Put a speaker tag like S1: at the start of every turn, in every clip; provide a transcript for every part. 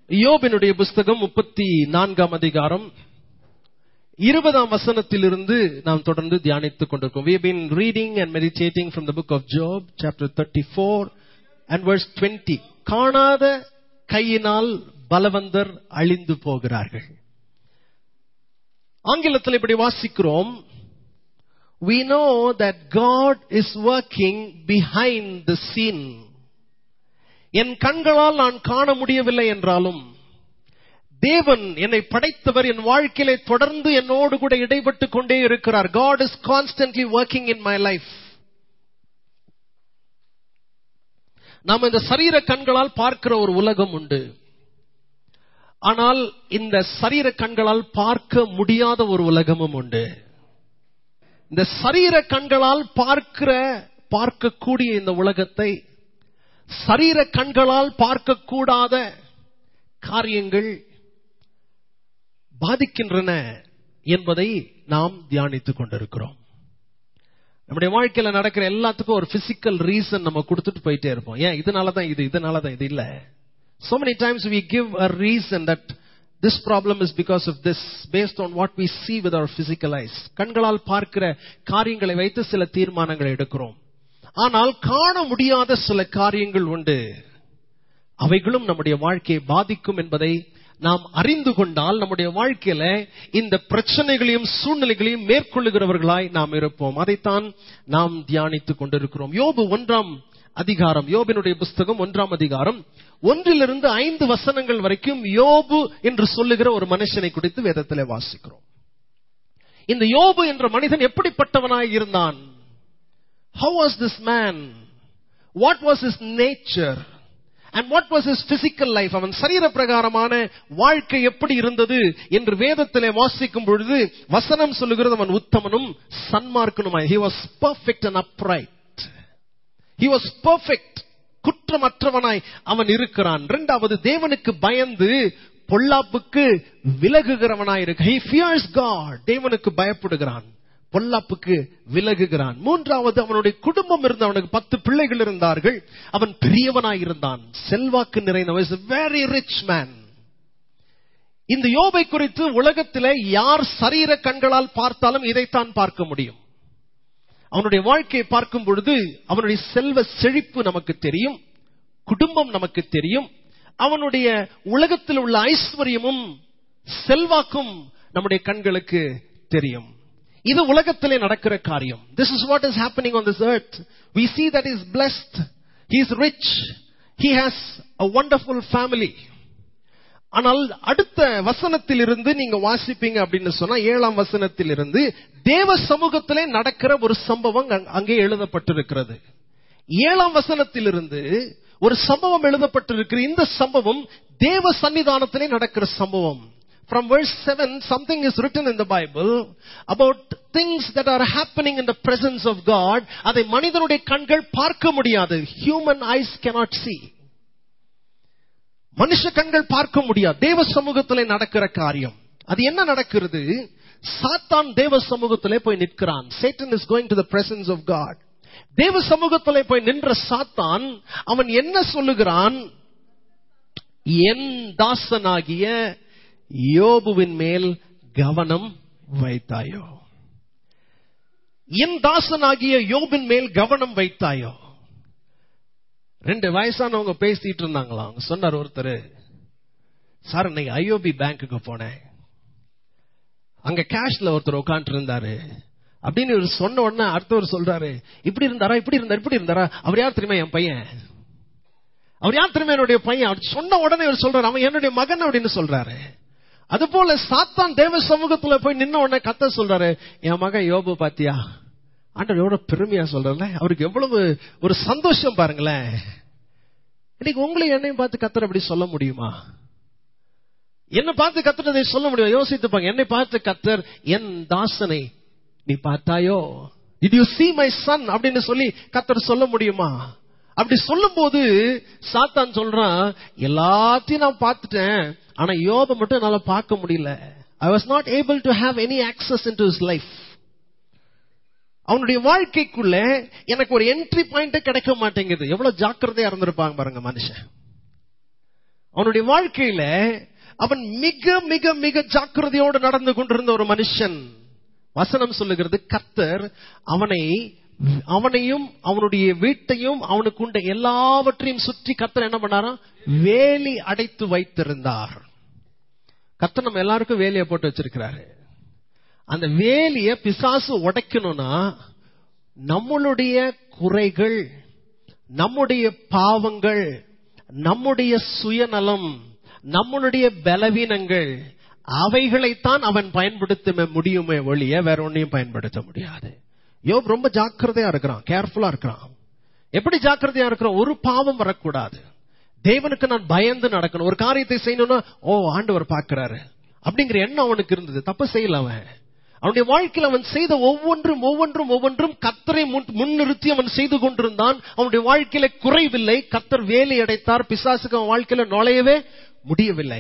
S1: யோபினுடைய புஸ்தகம் முப்பத்தி நான்காம் அதிகாரம் இருபதாம் வசனத்திலிருந்து நாம் தொடர்ந்து தியானித்துக் கொண்டிருக்கோம் we have been reading and meditating from the book of job chapter 34 and verse 20 காணாத கையினால் பலவந்தர் அழிந்து போகிறார்கள் ஆங்கிலத்தில் இப்படி வாசிக்கிறோம் we know that god is working behind the scene என் கண்களால் நான் காண முடியவில்லை என்றாலும் தேவன் என்னை படைத்தவர் என் வாழ்க்கையிலே தொடர்ந்து என்னோடு கூட இடைப்பட்டு கொண்டே இருக்கிறார் God is constantly working in my life நாம் இந்த சரீர கண்களால் பார்க்கிற ஒரு உலகம் உண்டு ஆனால் இந்த சரீர கண்களால் பார்க்க முடியாத ஒரு உலகமும் உண்டு இந்த சரீர கண்களால் பார்க்கிற பார்க்கக்கூடிய இந்த உலகத்தை சரீர கண்களால் பார்க்கக்கூடாத காரியங்கள் பாதிக்கின்றன என்பதை நாம் தியானித்துக் கொண்டிருக்கிறோம் நம்முடைய வாழ்க்கையில நடக்கிற எல்லாத்துக்கும் ஒரு பிசிக்கல் ரீசன் நம்ம கொடுத்துட்டு போயிட்டே இருப்போம் ஏன் இதனாலதான் இது இதனாலதான் இது இல்ல so many times we give a reason that this problem is because of this based on what we see with our physical eyes கண்களால் பார்க்கிற காரியங்களை வைத்து சில தீர்மானங்களை எடுக்கிறோம் ஆனால் காண முடியாத சில காரியங்கள் உண்டு அவைகளும் நம்முடைய வாழ்க்கையை பாதிக்கும் என்பதை நாம் அறிந்து கொண்டால் நம்முடைய வாழ்க்கையில இந்த பிரச்சனைகளையும் சூழ்நிலைகளையும் மேற்கொள்ளுகிறவர்களாய் நாம் இருப்போம் அதைத்தான் நாம் தியானித்துக் கொண்டிருக்கிறோம் யோபு ஒன்றாம் அதிகாரம் யோபினுடைய புஸ்தகம் ஒன்றாம் அதிகாரம் ஒன்றிலிருந்து ஐந்து வசனங்கள் வரைக்கும் யோபு என்று சொல்லுகிற ஒரு மனுஷனை குறித்து வேதத்திலே வாசிக்கிறோம் இந்த யோபு என்ற மனிதன் எப்படிப்பட்டவனாய் இருந்தான் How was this man? What was his nature? And what was his physical life? அவன் சரீர பிரகாரமான வாழ்க்கை எப்படி இருந்தது என்று வேதத்திலே வாசிக்கும் பொழுது வசனம் சொல்லுகிறது அவன் உத்தமனும் சன்மார்க்கனுமாய் he was perfect and upright he was perfect குற்றமற்றவனாய் அவன் இருக்கிறான் இரண்டாவது தேவனுக்கு பயந்து பொல்லாப்புக்கு விலகுகிறவனாய் இருக்கு he fears god தேவனுக்கு பயப்படுகிறான் பொல்லாப்புக்கு விலகுகிறான் மூன்றாவது அவனுடைய குடும்பம் இருந்த அவனுக்கு பத்து பிள்ளைகள் இருந்தார்கள் அவன் பெரியவனாய் இருந்தான் செல்வாக்கு நிறைந்தவன் வெரி ரிச் மேன் இந்த யோபை குறித்து உலகத்திலே யார் சரீர கண்களால் பார்த்தாலும் இதைத்தான் பார்க்க முடியும் அவனுடைய வாழ்க்கையை பார்க்கும் பொழுது அவனுடைய செல்வ செழிப்பு நமக்கு தெரியும் குடும்பம் நமக்கு தெரியும் அவனுடைய உலகத்தில் உள்ள ஐஸ்வர்யமும் செல்வாக்கும் நம்முடைய கண்களுக்கு தெரியும் இது உலகத்திலே நடக்கிற காரியம் this is what is happening on this earth we see that is blessed he is rich he has a wonderful family ஆனால் அடுத்த வசனத்தில் இருந்து நீங்க வாசிப்பீங்க அப்படின்னு சொன்னா ஏழாம் வசனத்தில் இருந்து தேவ சமூகத்திலே நடக்கிற ஒரு சம்பவம் அங்கே எழுதப்பட்டிருக்கிறது ஏழாம் வசனத்தில் இருந்து ஒரு சம்பவம் எழுதப்பட்டிருக்கிற இந்த சம்பவம் தேவ சன்னிதானத்திலே நடக்கிற சம்பவம் from verse 7 something is written in the bible about things that are happening in the presence of god அதை மனிதனுடைய கண்கள் பார்க்க முடியாது human eyes cannot see மனுஷ கண்கள் பார்க்க முடியாது தேவ சமூகத்திலே நடக்கிற காரியம் அது என்ன நடக்கிறது சாத்தான் தேவ சமூகத்திலே போய் நிற்கிறான் Satan is going to the presence of God தேவ சமூகத்திலே போய் நின்ற சாத்தான் அவன் என்ன சொல்லுகிறான் என் தாசனாகிய யோபுவின் மேல் கவனம் வைத்தாயோ என் தாசனாகிய யோபின் மேல் கவனம் வைத்தாயோ ரெண்டு வயசானவங்க பேசிட்டு இருந்தாங்களாம் அவங்க சொன்னார் ஒருத்தர் சார் இன்னைக்கு ஐஓபி பேங்க்குக்கு போனேன் அங்க கேஷ்ல ஒருத்தர் உட்காந்து இருந்தாரு அப்படின்னு இவர் சொன்ன உடனே அடுத்தவர் சொல்றாரு இப்படி இருந்தாரா இப்படி இருந்தார் இப்படி இருந்தாரா அவர் யார் தெரியுமா என் பையன் அவர் யார் தெரியுமா என்னுடைய பையன் அவர் சொன்ன உடனே இவர் சொல்றாரு அவன் என்னுடைய மகன் அப்படின்னு சொல்றாரு அது போல சாத்தான் தேவ சமூகத்துல போய் நின்ன உடனே கத்த சொல்றாரு என் மகன் யோபு பாத்தியா ஆண்டவர் எவ்வளவு பெருமையா சொல்றல அவருக்கு எவ்வளவு ஒரு சந்தோஷம் பாருங்களேன் இன்னைக்கு உங்களை என்னையும் பார்த்து கத்தர் அப்படி சொல்ல முடியுமா என்ன பார்த்து கத்துறதை சொல்ல முடியும் யோசித்துப்பாங்க என்னை பார்த்து கத்தர் என் தாசனை நீ பார்த்தாயோ it you see my son அப்படின்னு சொல்லி கத்தர் சொல்ல முடியுமா அப்படி சொல்லும் போது சாத்தான் சொல்றான் எல்லாத்தையும் நான் பார்த்துட்டேன் ஆனா யோப மட்டும் என்னால பார்க்க முடியல I was not able to have any access into his life அவனுடைய வாழ்க்கைக்குள்ள எனக்கு ஒரு என்ட்ரி பாயிண்ட் கிடைக்க மாட்டேங்குது எவ்வளவு ஜாக்கிரதையா இருந்திருப்பாங்க பாருங்க மனுஷன் அவனுடைய வாழ்க்கையில அவன் மிக மிக மிக ஜாக்கிரதையோடு நடந்து கொண்டிருந்த ஒரு மனுஷன் வசனம் சொல்லுகிறது கர்த்தர் அவனை அவனையும் அவனுடைய வீட்டையும் அவனுக்கு உண்ட எல்லாவற்றையும் சுற்றி கர்த்தர் என்ன பண்ணாராம் வேலி அடைத்து வைத்திருந்தார் கர்த்தர் நம்ம எல்லாருக்கும் வேலியை போட்டு வச்சிருக்கிறாரு அந்த வேலிய பிசாசு உடைக்கணும்னா நம்மளுடைய குறைகள் நம்முடைய பாவங்கள் நம்முடைய சுயநலம் நம்மளுடைய பலவீனங்கள் அவைகளைத்தான் அவன் பயன்படுத்த முடியுமே ஒழிய வேற ஒன்னையும் பயன்படுத்த முடியாது யோப் ரொம்ப ஜாக்கிரதையா இருக்கிறான் கேர்ஃபுல்லா இருக்கிறான் எப்படி ஜாக்கிரதையா இருக்கிறான் ஒரு பாவம் வரக்கூடாது தேவனுக்கு நான் பயந்து நடக்கணும் ஒரு காரியத்தை செய்யணும்னா ஓ ஆண்டவர் பார்க்கிறாரு அப்படிங்கிற எண்ணம் அவனுக்கு இருந்தது தப்பு செய்யல அவன் அவனுடைய வாழ்க்கையில் அவன் செய்த ஒவ்வொன்றும் ஒவ்வொன்றும் ஒவ்வொன்றும் கத்தரை முன்னிறுத்தி அவன் செய்து கொண்டிருந்தான் அவனுடைய வாழ்க்கையில குறைவில்லை கத்தர் வேலை அடைத்தார் பிசாசுக்கு அவன் வாழ்க்கையில நுழையவே முடியவில்லை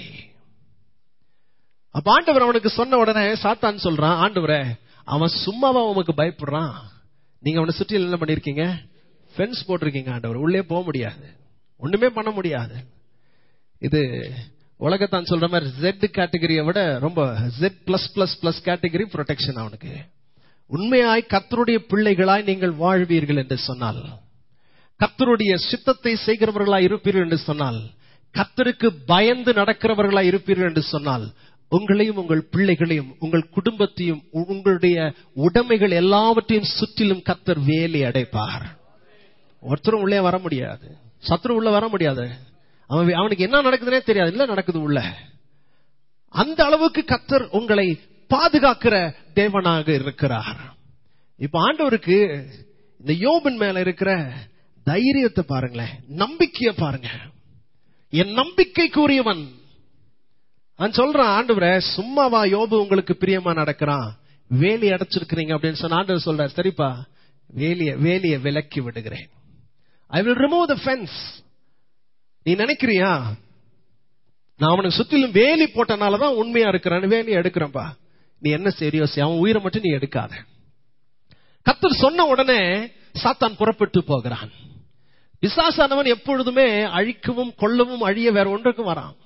S1: அப்ப ஆண்டவர் அவனுக்கு சொன்ன உடனே சாத்தான் சொல்றான் ஆண்டவரே அவன் சும்மாவா உமக்கு பயப்படுறான் நீங்க அவனை சுற்றி என்ன பண்ணிருக்கீங்க ஃபென்ஸ் போட்டிருக்கீங்க ஆண்டவர் உள்ளே போக முடியாது ஒண்ணுமே பண்ண முடியாது இது உலகத்தான் சொல்ற மாதிரி ஜெட் கேட்டகரியை விட ரொம்ப Z plus plus plus category protection அவனுக்கு உண்மையாய் கத்தருடைய பிள்ளைகளாய் நீங்கள் வாழ்வீர்கள் என்று சொன்னால் கத்தருடைய சித்தத்தை செய்கிறவர்களாய் இருப்பீர்கள் என்று சொன்னால் கத்தருக்கு பயந்து நடக்கிறவர்களாய் இருப்பீர்கள் என்று சொன்னால் உங்களையும் உங்கள் பிள்ளைகளையும் உங்கள் குடும்பத்தையும் உங்களுடைய உடைமைகள் எல்லாவற்றையும் சுற்றிலும் கத்தர் வேலி அடைப்பார் ஒருத்தரும் உள்ளே வர முடியாது சத்ரு உள்ள வர முடியாது அவன் அவனுக்கு என்ன நடக்குதுன்னே தெரியாது இல்ல நடக்குது உள்ள அந்த அளவுக்கு கத்தர் உங்களை பாதுகாக்கிற தேவனாக இருக்கிறார் இப்ப ஆண்டவருக்கு இந்த யோபின் மேல இருக்கிற தைரியத்தை பாருங்களேன் நம்பிக்கைய பாருங்க என் நம்பிக்கைக்குரியவன் நான் சொல்றான் ஆண்டவர சும்மாவா யோபு உங்களுக்கு பிரியமா நடக்கிறான் வேலி அடைச்சிருக்கிறீங்க அப்படின்னு சொன்ன ஆண்டவர் சொல்றார் சரிப்பா வேலிய வேலிய விலக்கி விடுகிறேன் I will remove the fence நீ நினைக்கிறியா நான் அவனுக்கு சுற்றிலும் வேலி போட்டனாலதான் உண்மையா இருக்கிறான் வேலி எடுக்கிறேன்ப்பா நீ என்ன சீரியஸ் அவன் உயிரை மட்டும் நீ எடுக்காத கத்தர் சொன்ன உடனே சாத்தான் புறப்பட்டு போகிறான் பிசாசானவன் எப்பொழுதுமே அழிக்கவும் கொல்லவும் அழிய வேற ஒன்றுக்கும் வரான்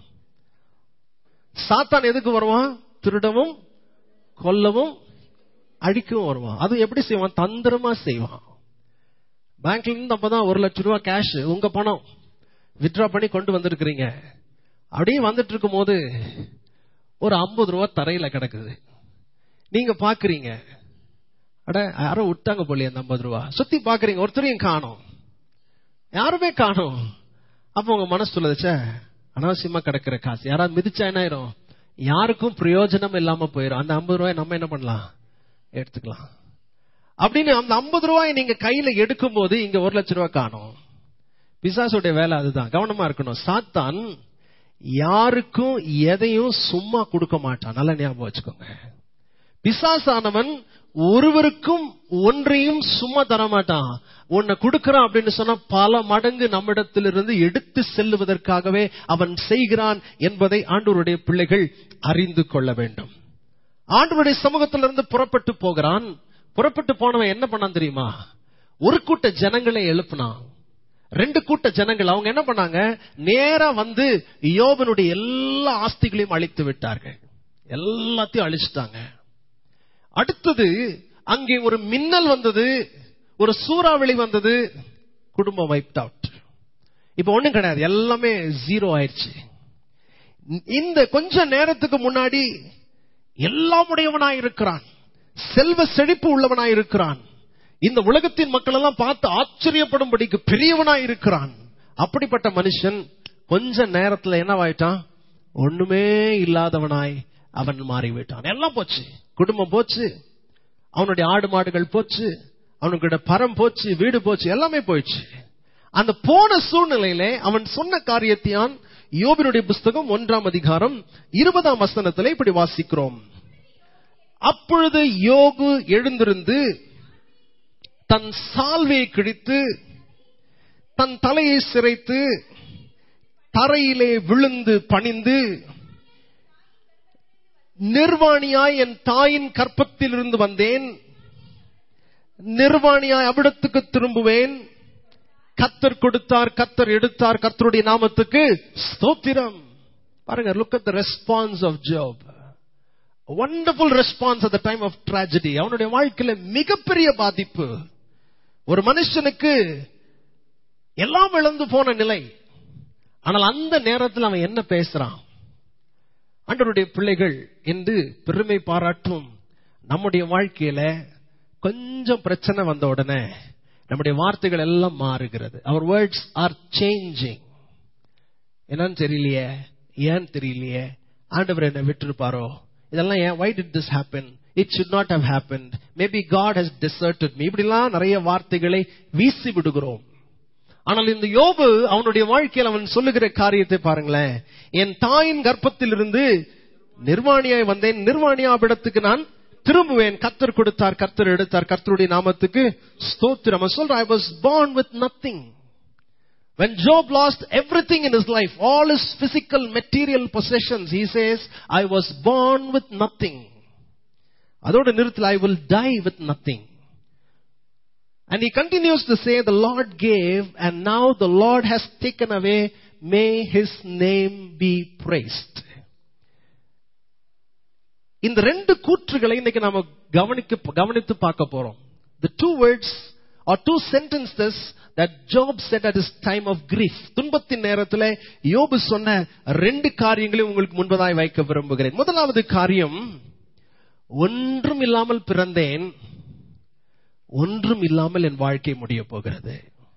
S1: சாத்தான் எதுக்கு வருவான் திருடவும் கொல்லவும் அழிக்கவும் வருவான் அது எப்படி செய்வான் தந்திரமா செய்வான் பேங்க்ல இருந்து அப்பதான் ஒரு லட்சம் ரூபாய் கேஷ் உங்க பணம் வித்ரா பண்ணி கொண்டு வந்திருக்கிறீங்க அப்படியே வந்துட்டு இருக்கும் போது ஒரு ஐம்பது ரூபா தரையில கிடக்குது நீங்க பாக்குறீங்க அட யாரோ விட்டாங்க போலியே அந்த ஐம்பது ரூபா சுத்தி பாக்குறீங்க ஒருத்தரையும் காணும் யாருமே காணும் அப்ப உங்க மனசு சொல்லுதுச்சே அனாவசியமா கிடக்கிற காசு யாராவது மிதிச்சா என்ன ஆயிரும் யாருக்கும் பிரயோஜனம் இல்லாம போயிடும் அந்த ஐம்பது ரூபாய் நம்ம என்ன பண்ணலாம் எடுத்துக்கலாம் அப்படின்னு அந்த ஐம்பது ரூபாய் நீங்க கையில எடுக்கும் போது இங்க ஒரு லட்சம் ரூபாய் காணும் பிசாசுடைய வேலை அதுதான் கவனமா இருக்கணும் சாத்தான் யாருக்கும் எதையும் சும்மா கொடுக்க மாட்டான் நல்ல ஞாபகம் வச்சுக்கோங்க பிசாசானவன் ஒருவருக்கும் ஒன்றையும் சும்மா தர மாட்டான் உன்னை கொடுக்கிறான் அப்படின்னு சொன்னா பல மடங்கு நம்மிடத்திலிருந்து எடுத்து செல்லுவதற்காகவே அவன் செய்கிறான் என்பதை ஆண்டவருடைய பிள்ளைகள் அறிந்து கொள்ள வேண்டும் ஆண்டவருடைய சமூகத்திலிருந்து புறப்பட்டு போகிறான் புறப்பட்டு போனவன் என்ன பண்ணான் தெரியுமா ஒரு கூட்ட ஜனங்களை எழுப்பினான் ரெண்டு கூட்ட ஜனங்கள் அவங்க என்ன பண்ணாங்க நேரா வந்து யோபனுடைய எல்லா ஆஸ்திகளையும் அழித்து விட்டார்கள் எல்லாத்தையும் அழிச்சிட்டாங்க அடுத்தது அங்கே ஒரு மின்னல் வந்தது ஒரு சூறாவளி வந்தது குடும்பம் வைப்ட் அவுட் இப்ப ஒண்ணும் கிடையாது எல்லாமே ஜீரோ ஆயிடுச்சு இந்த கொஞ்ச நேரத்துக்கு முன்னாடி எல்லாம் உடையவனாய் இருக்கிறான் செல்வ செழிப்பு உள்ளவனாய் இருக்கிறான் இந்த உலகத்தின் மக்கள் எல்லாம் பார்த்து ஆச்சரியப்படும்படிக்கு பெரியவனாய் இருக்கிறான் அப்படிப்பட்ட மனுஷன் கொஞ்ச நேரத்துல என்னவாயிட்டான் ஒண்ணுமே இல்லாதவனாய் அவன் மாறிவிட்டான் எல்லாம் போச்சு குடும்பம் போச்சு அவனுடைய ஆடு மாடுகள் போச்சு அவனுடைய பரம் போச்சு வீடு போச்சு எல்லாமே போயிடுச்சு அந்த போன சூழ்நிலையில அவன் சொன்ன காரியத்தையான் யோபினுடைய புஸ்தகம் ஒன்றாம் அதிகாரம் இருபதாம் வசனத்திலே இப்படி வாசிக்கிறோம் அப்பொழுது யோபு எழுந்திருந்து தன் சால்வையை கிழித்து தன் தலையை சிரைத்து தரையிலே விழுந்து பணிந்து நிர்வாணியாய் என் தாயின் கற்பத்தில் இருந்து வந்தேன் நிர்வாணியாய் அவிடத்துக்கு திரும்புவேன் கத்தர் கொடுத்தார் கத்தர் எடுத்தார் கத்தருடைய நாமத்துக்கு ஸ்தோத்திரம் பாருங்க look at the response of Job wonderful response at the time of tragedy அவனுடைய வாழ்க்கையில மிகப்பெரிய பாதிப்பு ஒரு மனுஷனுக்கு எல்லாம் இழந்து போன நிலை ஆனால் அந்த நேரத்தில் அவன் என்ன பேசுறான் ஆண்டவருடைய பிள்ளைகள் என்று பெருமை பாராட்டும் நம்முடைய வாழ்க்கையில கொஞ்சம் பிரச்சனை வந்த உடனே நம்முடைய வார்த்தைகள் எல்லாம் மாறுகிறது அவர் வேர்ட்ஸ் ஆர் சேஞ்சிங் என்னன்னு தெரியலையே ஏன் தெரியலையே ஆண்டவர் என்ன விட்டுருப்பாரோ இதெல்லாம் ஏன் why did this happen it should not have happened maybe God has deserted me இப்படிலாம் நிறைய வார்த்தைகளை வீசி விடுகிறோம் ஆனால் இந்த யோபு அவனுடைய வாழ்க்கையில் அவன் சொல்லுகிற காரியத்தை பாருங்களேன் என் தாயின் கர்ப்பத்திலிருந்து நிர்வாணியாய் வந்தேன் நிர்வாணியாவிடத்துக்கு நான் திரும்புவேன் கத்தர் கொடுத்தார் கத்தர் எடுத்தார் கர்த்தருடைய நாமத்துக்கு ஸ்தோத்திரம் அவன் சொல்ற I was born with nothing When Job lost everything in his life, all his physical material possessions, he says, I was born with nothing. அதோட நிறுத்தல I will die with nothing. And he continues to say, the Lord gave and now the Lord has taken away, may his name be praised. இந்த ரெண்டு கூற்றுகளை இன்னைக்கு நாம கவனிக்க கவனித்து பார்க்க போறோம் the two words or two sentences that Job said at his time of grief துன்பத்தின் நேரத்தில் யோபு சொன்ன ரெண்டு காரியங்களையும் உங்களுக்கு முன்பதாய் வைக்க விரும்புகிறேன் முதலாவது காரியம் ஒன்றும் இல்லாமல் பிறந்தேன் ஒன்றும் இல்லாமல் என் வாழ்க்கை முடிய போகிறது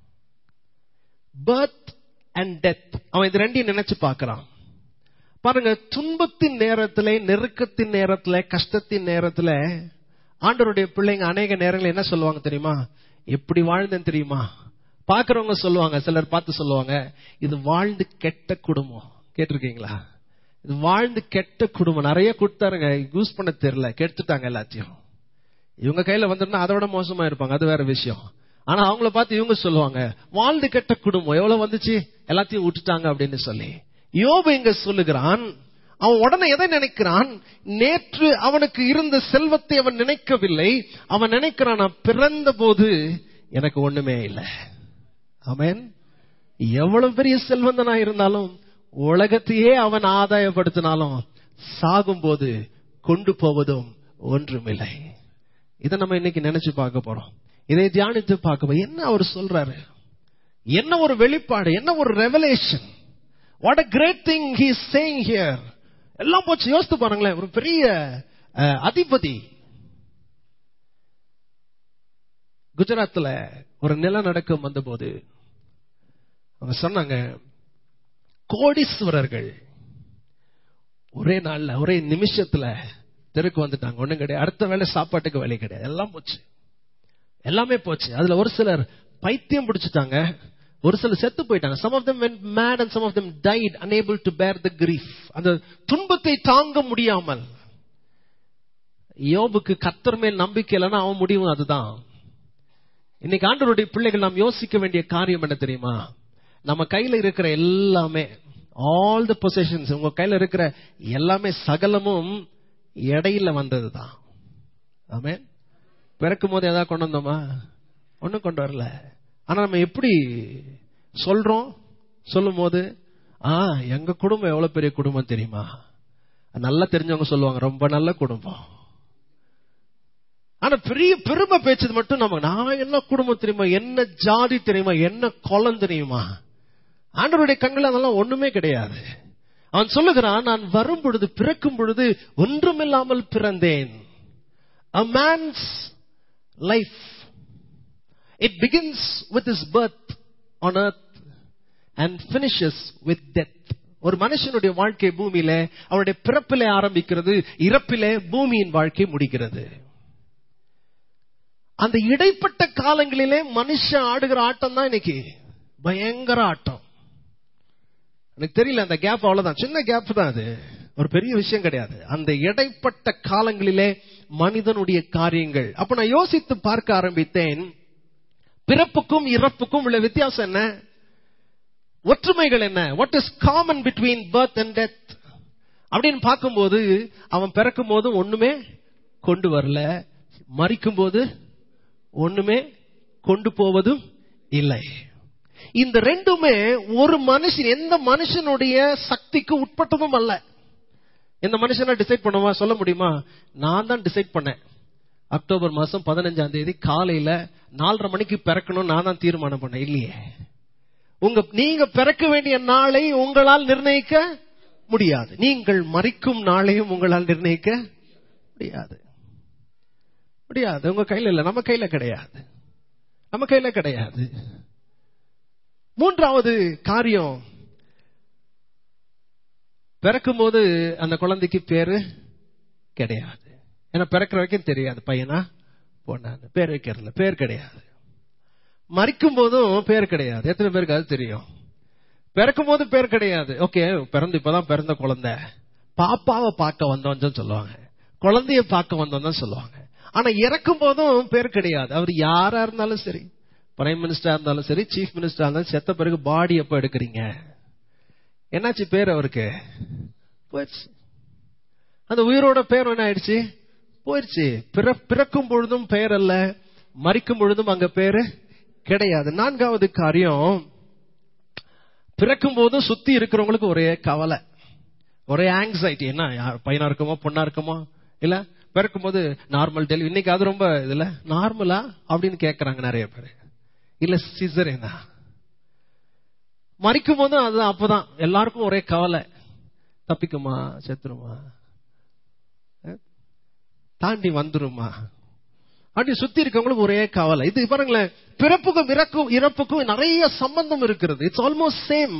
S1: பர்த் அண்ட் டெத் அவன் இது ரெண்டையும் நினைச்சு பார்க்கறான் பாருங்க துன்பத்தின் நேரத்துல நெருக்கத்தின் நேரத்துல கஷ்டத்தின் நேரத்துல ஆண்டவருடைய பிள்ளைங்க அநேக நேரங்கள் என்ன சொல்லுவாங்க தெரியுமா எப்படி வாழ்ந்தேன் தெரியுமா பாக்குறவங்க சொல்லுவாங்க சிலர் பார்த்து சொல்லுவாங்க இது வாழ்ந்து கெட்ட குடும்பம் கேட்டிருக்கீங்களா இது வாழ்ந்து கெட்ட குடும்பம் நிறைய கொடுத்தாருங்க யூஸ் பண்ண தெரியல கெடுத்துட்டாங்க எல்லாத்தையும் இவங்க கையில வந்துருந்தா அதை விட மோசமா இருப்பாங்க அது வேற விஷயம் ஆனா அவங்கள பார்த்து இவங்க சொல்லுவாங்க வாழ்ந்து கெட்ட குடும்பம் எவ்வளவு வந்துச்சு எல்லாத்தையும் விட்டுட்டாங்க அப்படின்னு சொல்லி யோபு இங்க சொல்லுகிறான் அவன் உடனே எதை நினைக்கிறான் நேற்று அவனுக்கு இருந்த செல்வத்தை அவன் நினைக்கவில்லை அவன் நினைக்கிறான் நான் பிறந்த போது எனக்கு ஒண்ணுமே இல்லை அவன் எவ்வளவு பெரிய செல்வந்தனா இருந்தாலும் உலகத்தையே அவன் ஆதாயப்படுத்தினாலும் சாகும் போது கொண்டு போவதும் ஒன்றுமில்லை இதை நம்ம இன்னைக்கு நினைச்சு பார்க்க போறோம் இதை தியானித்து பார்க்க என்ன அவர் சொல்றாரு என்ன ஒரு வெளிப்பாடு என்ன ஒரு revelation what a great thing he saying here எல்லாம் போச்சு யோசித்து பாருங்களேன் ஒரு பெரிய அஹ், அதிபதி குஜராத்ல ஒரு நிலநடுக்கம் வந்தபோது அவங்க சொன்னாங்க கோடீஸ்வரர்கள் ஒரே நாள்ல ஒரே நிமிஷத்துல தெருக்கு வந்துட்டாங்க ஒண்ணும் கிடையாது அடுத்த வேலை சாப்பாட்டுக்கு வேலை கிடையாது எல்லாம் போச்சு எல்லாமே போச்சு அதுல ஒரு சிலர் பைத்தியம் பிடிச்சிட்டாங்க ஒரு சிலர் செத்து போயிட்டாங்க some of them went mad and some of them died unable to bear the grief அந்த துன்பத்தை தாங்க முடியாமல் யோபுக்கு கத்தர் மேல் நம்பிக்கை இல்லைன்னா அவன் முடிவும் அதுதான் இன்னைக்கு ஆண்டவருடைய பிள்ளைகள் நாம் யோசிக்க வேண்டிய காரியம் என்ன தெரியுமா நம்ம கையில இருக்கிற எல்லாமே ஆல் த பொசிஷன்ஸ் உங்க கையில இருக்கிற எல்லாமே சகலமும் இடையில வந்ததுதான் ஆமே பிறக்கும் போது ஏதாவது கொண்டு வந்தோமா ஒண்ணும் கொண்டு வரல ஆனா நம்ம எப்படி சொல்றோம் சொல்லும் போது ஆ எங்க குடும்பம் எவ்வளவு பெரிய குடும்பம் தெரியுமா நல்லா தெரிஞ்சவங்க சொல்லுவாங்க ரொம்ப நல்ல குடும்பம் ஆனா பெரிய பெருமை பேச்சது மட்டும் நம்ம நான் என்ன குடும்பம் தெரியுமா என்ன ஜாதி தெரியுமா என்ன குலம் தெரியுமா ஆண்டவருடைய கண்கள் அதெல்லாம் ஒண்ணுமே கிடையாது அவன் சொல்லுகிறான் நான் வரும் பொழுது பிறக்கும் பொழுது ஒன்றுமில்லாமல் பிறந்தேன் a man's life it begins with his birth on earth and finishes with death ஒரு மனுஷனுடைய வாழ்க்கை பூமியில அவனுடைய பிறப்பிலே ஆரம்பிக்கிறது இறப்பிலே பூமியின் வாழ்க்கை முடிகிறது அந்த இடைப்பட்ட காலங்களிலே மனுஷன் ஆடுகிற ஆட்டம் தான் இன்னைக்கு பயங்கர ஆட்டம் எனக்கு தெரியல அந்த கேப் அவ்வளவுதான் சின்ன கேப் தான் அது ஒரு பெரிய விஷயம் கிடையாது அந்த இடைப்பட்ட காலங்களிலே மனிதனுடைய காரியங்கள் அப்ப நான் யோசித்து பார்க்க ஆரம்பித்தேன் பிறப்புக்கும் இறப்புக்கும் உள்ள வித்தியாசம் என்ன ஒற்றுமைகள் என்ன what is common between birth and death அப்படின்னு பார்க்கும்போது அவன் பிறக்கும் போது ஒண்ணுமே கொண்டு வரல மறிக்கும் போது ஒண்ணுமே கொண்டு போவதும் இல்லை இந்த ரெண்டுமே ஒரு மனுஷன் எந்த மனுஷனுடைய சக்திக்கு உட்பட்டதும் அல்ல எந்த மனுஷனா டிசைட் பண்ணுவா சொல்ல முடியுமா நான் தான் டிசைட் பண்ணேன் அக்டோபர் மாசம் பதினஞ்சாம் தேதி காலையில நாலரை மணிக்கு பிறக்கணும் நான் தான் தீர்மானம் பண்ணேன் இல்லையே உங்க நீங்க பிறக்க வேண்டிய நாளை உங்களால் நிர்ணயிக்க முடியாது நீங்கள் மறிக்கும் நாளையும் உங்களால் நிர்ணயிக்க முடியாது முடியாது உங்க கையில இல்ல நம்ம கையில கிடையாது நம்ம கையில கிடையாது மூன்றாவது காரியம் பிறக்கும் போது அந்த குழந்தைக்கு பேரு கிடையாது ஏன்னா பிறக்கிற வரைக்கும் தெரியாது பையனா பொண்ணான்னு பேர் வைக்கிறதுல பேர் கிடையாது மறிக்கும் போதும் பேர் கிடையாது எத்தனை பேருக்கு அது தெரியும் பிறக்கும் போது பேர் கிடையாது ஓகே பிறந்து இப்பதான் பிறந்த குழந்தை பாப்பாவை பார்க்க வந்தோம் சொல்லுவாங்க குழந்தைய பார்க்க வந்தோம் தான் சொல்லுவாங்க ஆனா இறக்கும் போதும் பேர் கிடையாது அவர் யாரா இருந்தாலும் சரி பிரைம் மினிஸ்டரா இருந்தாலும் சரி சீஃப் மினிஸ்டரா இருந்தாலும் செத்த பிறகு பாடி எப்ப எடுக்கிறீங்க என்னாச்சு பேர் அவருக்கு போயிடுச்சு அந்த உயிரோட பேர் என்ன ஆயிடுச்சு போயிடுச்சு பிறக்கும் பொழுதும் பெயர் அல்ல மறிக்கும் பொழுதும் அங்க பேரு கிடையாது நான்காவது காரியம் பிறக்கும் போதும் சுத்தி இருக்கிறவங்களுக்கு ஒரே கவலை ஒரே ஆங்ஸைட்டி என்ன பையனா இருக்குமோ பொண்ணா இருக்குமோ இல்ல பிறக்கும் போது நார்மல் டெலிவரி இன்னைக்கு அது ரொம்ப இதுல நார்மலா அப்படின்னு கேக்குறாங்க நிறைய பேர் இல்ல சிசரேனா மறிக்கும் போதும் அதுதான் அப்பதான் எல்லாருக்கும் ஒரே கவலை தப்பிக்குமா செத்துருமா தாண்டி வந்துருமா அப்படி சுத்தி இருக்கவங்களுக்கு ஒரே கவலை இது பாருங்களேன் பிறப்புக்கும் இறக்கும் இறப்புக்கும் நிறைய சம்பந்தம் இருக்கிறது இட்ஸ் ஆல்மோஸ்ட் சேம்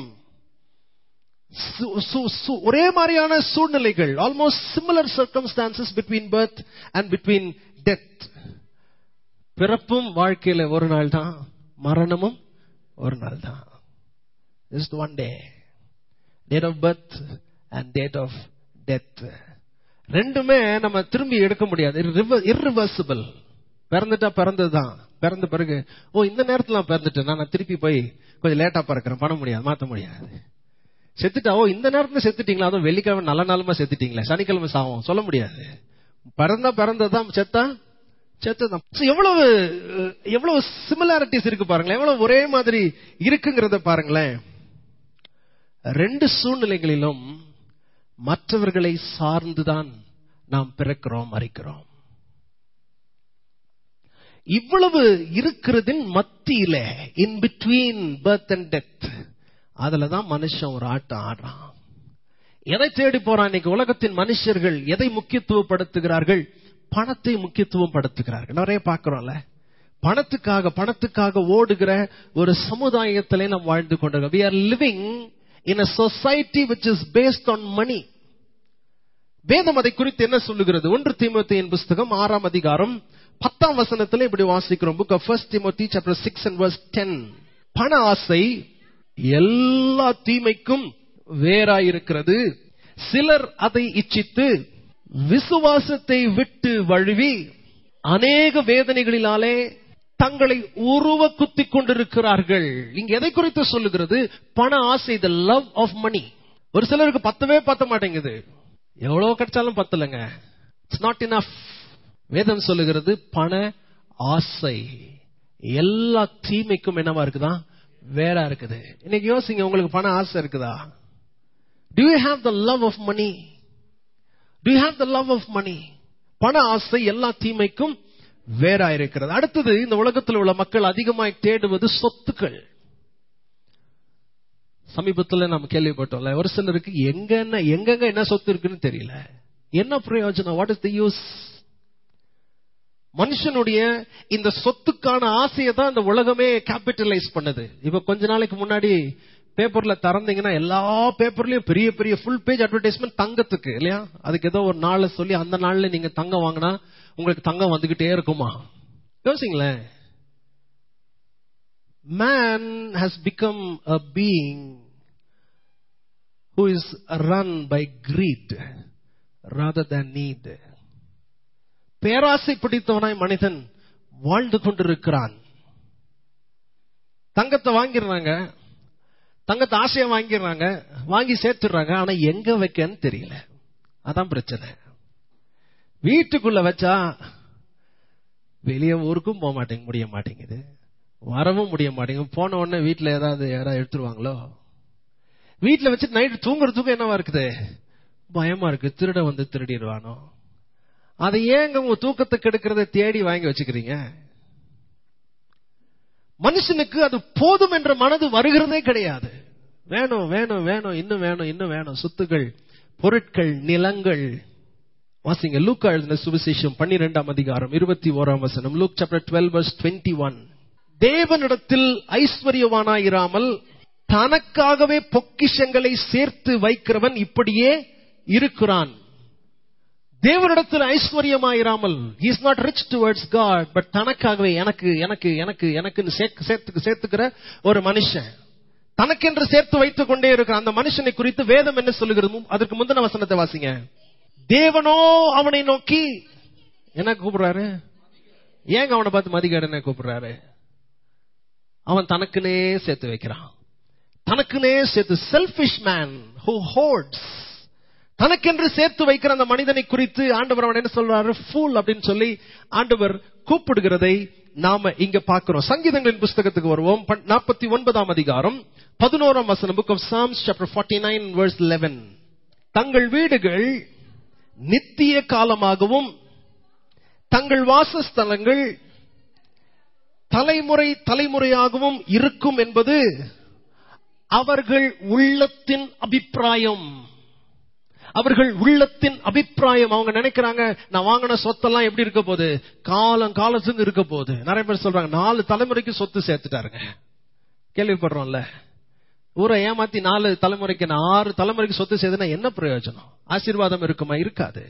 S1: ஒரே மாதிரியான சூழ்நிலைகள் almost similar circumstances between birth and between death பிறப்பும் வாழ்க்கையில ஒரு நாள் தான் மரணமும் ஒரு நாள் தான் just one day date of birth and date of death ரெண்டுமே நம்ம திரும்பி எடுக்க முடியாது இர்ரிவர்சிபிள் பிறந்துட்டா பிறந்ததுதான் பிறந்த பிறகு ஓ இந்த நேரத்துல நான் பிறந்துட்டேன் நான் திருப்பி போய் கொஞ்சம் லேட்டா பிறக்கிறேன் பண்ண முடியாது மாத்த முடியாது செத்துட்டா ஓ இந்த நேரத்துல செத்துட்டீங்களா அதுவும் வெள்ளிக்கிழமை நல்ல நாளுமா செத்துட்டீங்களா சனிக்கிழமை சாவும் சொல்ல முடியாது பிறந்தா பிறந்ததுதான் செத்தா செத்ததான் எவ்வளவு எவ்வளவு சிமிலாரிட்டிஸ் இருக்கு பாருங்களேன் எவ்வளவு ஒரே மாதிரி இருக்குங்கிறத பாருங்களேன் ரெண்டு சூழ்நிலைகளிலும் மற்றவர்களை சார்ந்துதான் நாம் பிறக்கிறோம் மறிக்கிறோம் இவ்வளவு இருக்கிறதின் மத்தியில in between birth and death அதுலதான் மனுஷன் ஒரு ஆட்டம் ஆடுறான் எதை தேடி போறான் இன்னைக்கு உலகத்தின் மனுஷர்கள் எதை முக்கியத்துவப்படுத்துகிறார்கள் பணத்தை முக்கியத்துவம் படுத்துகிறார்கள் நிறைய பாக்குறோம்ல பணத்துக்காக பணத்துக்காக ஓடுகிற ஒரு சமுதாயத்திலே நாம் வாழ்ந்து கொண்டிருக்கோம் we are living in a society which is based on money வேதம் அதை குறித்து என்ன சொல்லுகிறது ஒன்று தீமோத்தேயின் புஸ்தகம் ஆறாம் அதிகாரம் பத்தாம் வசனத்துல இப்படி வாசிக்கிறோம் book of first Timothy chapter six and verse ten பண ஆசை எல்லா தீமைக்கும் வேறாயிருக்கிறது சிலர் அதை இச்சித்து விசுவாசத்தை விட்டு வழுவி அநேக வேதனைகளினாலே தங்களை உருவ குத்தி கொண்டிருக்கிறார்கள் இங்க எதை குறித்து சொல்லுகிறது பண ஆசை த லவ் ஆஃப் மணி ஒரு சிலருக்கு பத்தவே பத்த மாட்டேங்குது எவ்வளவு கிடைச்சாலும் பத்தலைங்க இட்ஸ் நாட் இனஃப் வேதம் சொல்லுகிறது பண ஆசை எல்லா தீமைக்கும் என்னவா இருக்குதா வேற இருக்குது இன்னைக்கு யோசிங்க உங்களுக்கு பண ஆசை இருக்குதா do you have the love of money do you have the love of money பண ஆசை எல்லா தீமைக்கும் வேற இருக்கிறது அடுத்தது இந்த உலகத்தில் உள்ள மக்கள் அதிகமாய் தேடுவது சொத்துக்கள் சமீபத்தில் நம்ம கேள்விப்பட்டோம்ல ஒரு சிலருக்கு எங்க என்ன எங்கெங்க என்ன சொத்து இருக்குன்னு தெரியல என்ன பிரயோஜனம் வாட் இஸ் த யூஸ் மனுஷனுடைய இந்த சொத்துக்கான ஆசையை தான் இந்த உலகமே கேபிட்டலைஸ் பண்ணுது இப்ப கொஞ்ச நாளைக்கு முன்னாடி பேப்பர்ல திறந்தீங்கன்னா எல்லா பேப்பர்லயும் பெரிய பெரிய ஃபுல் பேஜ் அட்வர்டைஸ்மெண்ட் தங்கத்துக்கு இல்லையா அதுக்கு ஏதோ ஒரு நாள்ல சொல்லி அந்த நாள்ல நீங்க தங்கம் வாங்கினா உங்களுக்கு தங்கம் வந்துகிட்டே இருக்குமா யோசிங்களேன் man has become a being who is run by greed rather than need பேராசை பிடித்தவனாய் மனிதன் வாழ்ந்து கொண்டிருக்கிறான் தங்கத்தை வாங்கிடுறாங்க தங்கத்தை ஆசையா வாங்கிடுறாங்க வாங்கி சேர்த்துடுறாங்க ஆனா எங்க வைக்கன்னு தெரியல அதான் பிரச்சனை வீட்டுக்குள்ள வச்சா வெளியே ஊருக்கும் போக மாட்டேங்க முடிய மாட்டேங்குது வரவும் முடிய மாட்டேங்குது போன உடனே வீட்டுல ஏதாவது யாராவது எடுத்துருவாங்களோ வீட்டுல வச்சுட்டு நைட்டு தூங்குறதுக்கும் என்னவா இருக்குது பயமா இருக்கு திருட வந்து திருடிடுவானோ அதை ஏங்க உங்க தூக்கத்தை கெடுக்கிறத தேடி வாங்கி வச்சுக்கிறீங்க மனுஷனுக்கு அது போதும் என்ற மனது வருகிறதே கிடையாது வேணும் வேணும் வேணும் இன்னும் வேணும் இன்னும் வேணும் சொத்துக்கள் பொருட்கள் நிலங்கள் வாசிங்க லூக்கா எழுதின சுவிசேஷம் பன்னிரெண்டாம் அதிகாரம் இருபத்தி ஓராம் வசனம் Luke chapter twelve verse twenty one தேவனிடத்தில் ஐஸ்வர்யவானாயிராமல் தனக்காகவே பொக்கிஷங்களை சேர்த்து வைக்கிறவன் இப்படியே இருக்கிறான் தேவனிடத்தில் ஐஸ்வர்யமாயிராமல் is not rich towards God but தனக்காகவே எனக்கு எனக்கு எனக்கு எனக்கு சேர்த்து சேர்த்துக்கிற ஒரு மனுஷன் தனக்கென்று சேர்த்து வைத்துக் கொண்டே இருக்கிற அந்த மனுஷனை குறித்து வேதம் என்ன சொல்லுகிறது அதற்கு முந்தின வசனத்தை வாசிங்க தேவனோ அவனை நோக்கி என்ன கூப்பிடுறாரு ஏங்க அவனை பார்த்து மதிகேடனை கூப்பிடுறாரு அவன் தனக்குனே சேர்த்து வைக்கிறான் தனக்குனே சேர்த்து செல்பிஷ் மேன் ஹூ ஹோல்ட்ஸ் தனக்கென்று சேர்த்து வைக்கிற அந்த மனிதனை குறித்து ஆண்டவர் அவன் என்ன சொல்றாரு ஃபூல் அப்படின்னு சொல்லி ஆண்டவர் கூப்பிடுகிறதை நாம இங்க பார்க்கிறோம் சங்கீதங்களின் புஸ்தகத்துக்கு வருவோம் நாற்பத்தி ஒன்பதாம் அதிகாரம் பதினோராம் வசனம் book of Psalms chapter forty nine verse eleven தங்கள் வீடுகள் நித்திய காலமாகவும் தங்கள் வாசஸ்தலங்கள் தலைமுறை தலைமுறையாகவும் இருக்கும் என்பது அவர்கள் உள்ளத்தின் அபிப்பிராயம் அவர்கள் உள்ளத்தின் அபிப்பிராயம் அவங்க நினைக்கிறாங்க நான் வாங்கின சொத்தெல்லாம் எப்படி இருக்க போகுது காலம் காலத்துக்கு இருக்க போகுது நிறைய பேர் சொல்றாங்க நாலு தலைமுறைக்கு சொத்து சேர்த்துட்டாருங்க கேள்விப்படுறோம்ல ஊரை ஏமாத்தி நாலு தலைமுறைக்கு நான் ஆறு தலைமுறைக்கு சொத்து செய்தனா என்ன பிரயோஜனம் ஆசீர்வாதம் இருக்குமா இருக்காது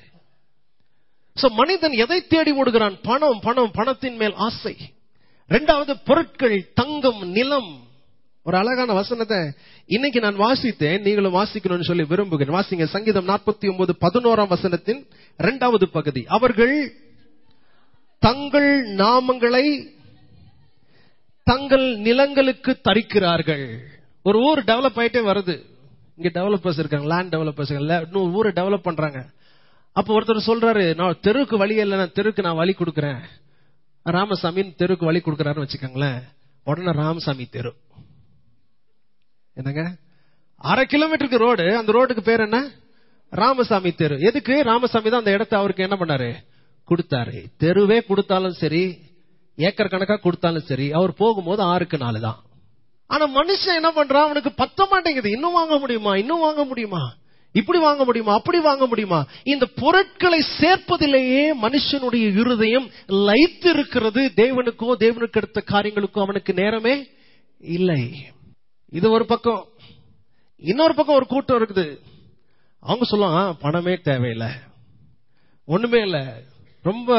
S1: சோ மனிதன் எதை தேடி ஓடுகிறான் பணம் பணம் பணத்தின் மேல் ஆசை ரெண்டாவது பொருட்கள் தங்கம் நிலம் ஒரு அழகான வசனத்தை இன்னைக்கு நான் வாசித்தேன் நீங்களும் வாசிக்கணும்னு சொல்லி விரும்புகிறேன் வாசிங்க சங்கீதம் நாற்பத்தி ஒன்பது பதினோராம் வசனத்தின் இரண்டாவது பகுதி அவர்கள் தங்கள் நாமங்களை தங்கள் நிலங்களுக்கு தரிக்கிறார்கள் ஒரு ஊர் டெவலப் ஆயிட்டே வருது இங்க டெவலப்பர்ஸ் இருக்காங்க லேண்ட் டெவலப்பர்ஸ் இன்னும் ஊரை டெவலப் பண்றாங்க அப்ப ஒருத்தர் சொல்றாரு நான் தெருவுக்கு வழி இல்லை நான் தெருக்கு நான் வழி கொடுக்குறேன் ராமசாமின்னு தெருவுக்கு வழி கொடுக்குறாருன்னு வச்சுக்கோங்களேன் உடனே ராமசாமி தெரு என்னங்க அரை கிலோமீட்டருக்கு ரோடு அந்த ரோடுக்கு பேர் என்ன ராமசாமி தெரு எதுக்கு ராமசாமி தான் அந்த இடத்த அவருக்கு என்ன பண்ணாரு கொடுத்தாரு தெருவே கொடுத்தாலும் சரி ஏக்கர் கணக்கா கொடுத்தாலும் சரி அவர் போகும்போது ஆறுக்கு நாலு தான் ஆனா மனுஷன் என்ன பண்றான் அவனுக்கு பத்த மாட்டேங்குது இன்னும் வாங்க முடியுமா இன்னும் வாங்க முடியுமா இப்படி வாங்க முடியுமா அப்படி வாங்க முடியுமா இந்த பொருட்களை சேர்ப்பதிலேயே மனுஷனுடைய இருதயம் லைத்து இருக்கிறது தேவனுக்கோ தேவனுக்கு எடுத்த காரியங்களுக்கோ அவனுக்கு நேரமே இல்லை இது ஒரு பக்கம் இன்னொரு பக்கம் ஒரு கூட்டம் இருக்குது அவங்க சொல்லுவாங்க பணமே தேவையில்லை ஒண்ணுமே இல்ல ரொம்ப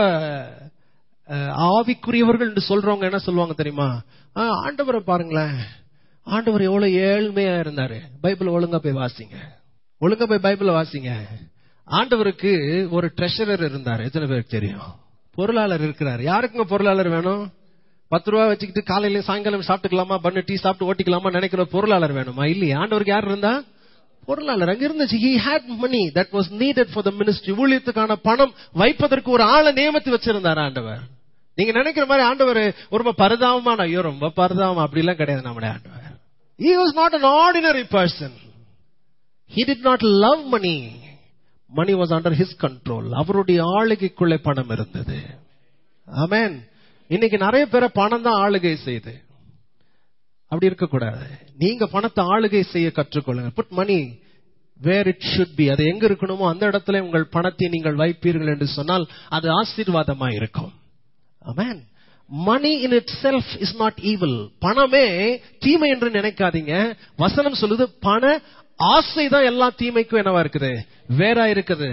S1: ஆவிக்குரியவர்கள் என்று சொல்றவங்க என்ன சொல்லுவாங்க தெரியுமா ஆண்டவரை பாருங்களேன் ஆண்டவர் எவ்வளவு ஏழ்மையா இருந்தாரு பைபிள் ஒழுங்கா போய் வாசிங்க ஒழுங்கா போய் பைபிள் வாசிங்க ஆண்டவருக்கு ஒரு ட்ரெஷரர் இருந்தார் எத்தனை பேருக்கு தெரியும் பொருளாளர் இருக்கிறார் யாருக்குங்க பொருளாளர் வேணும் பத்து ரூபா வச்சுக்கிட்டு காலையில சாயங்காலம் சாப்பிட்டுக்கலாமா பண்ணு டீ சாப்பிட்டு ஓட்டிக்கலாமா நினைக்கிற பொருளாளர் வேணுமா இல்லையா ஆண்டவருக்கு யார் இருந்தா பொருளாளர் அங்க இருந்துச்சு he had money that was needed for the ministry ஊழியத்துக்கான பணம் வைப்பதற்கு ஒரு ஆளை நியமித்து வச்சிருந்தார் ஆண்டவர் நீங்க நினைக்கிற மாதிரி ஆண்டவர் ரொம்ப பரிதாபமான ஐயோ ரொம்ப பரிதாபம் அப்படி எல்லாம் கிடையாது நம்முடைய ஆண்டவர் he was not an ordinary person he did not love money money was under his control அவருடைய ஆளுகைக்குள்ளே பணம் இருந்தது ஆமேன் இன்னைக்கு நிறைய பேரை பணம் தான் ஆளுகை செய்யுது அப்படி இருக்கக்கூடாது நீங்க பணத்தை ஆளுகை செய்ய கற்றுக்கொள்ளுங்க put money where it should be அது எங்க இருக்கணுமோ அந்த இடத்துல உங்கள் பணத்தை நீங்கள் வைப்பீர்கள் என்று சொன்னால் அது ஆசீர்வாதமா இருக்கும் amen money in itself is not evil பணமே தீமை என்று நினைக்காதீங்க வசனம் சொல்லுது பண ஆசை தான் எல்லா தீமைக்கும் என்னவா இருக்குது வேறா இருக்குது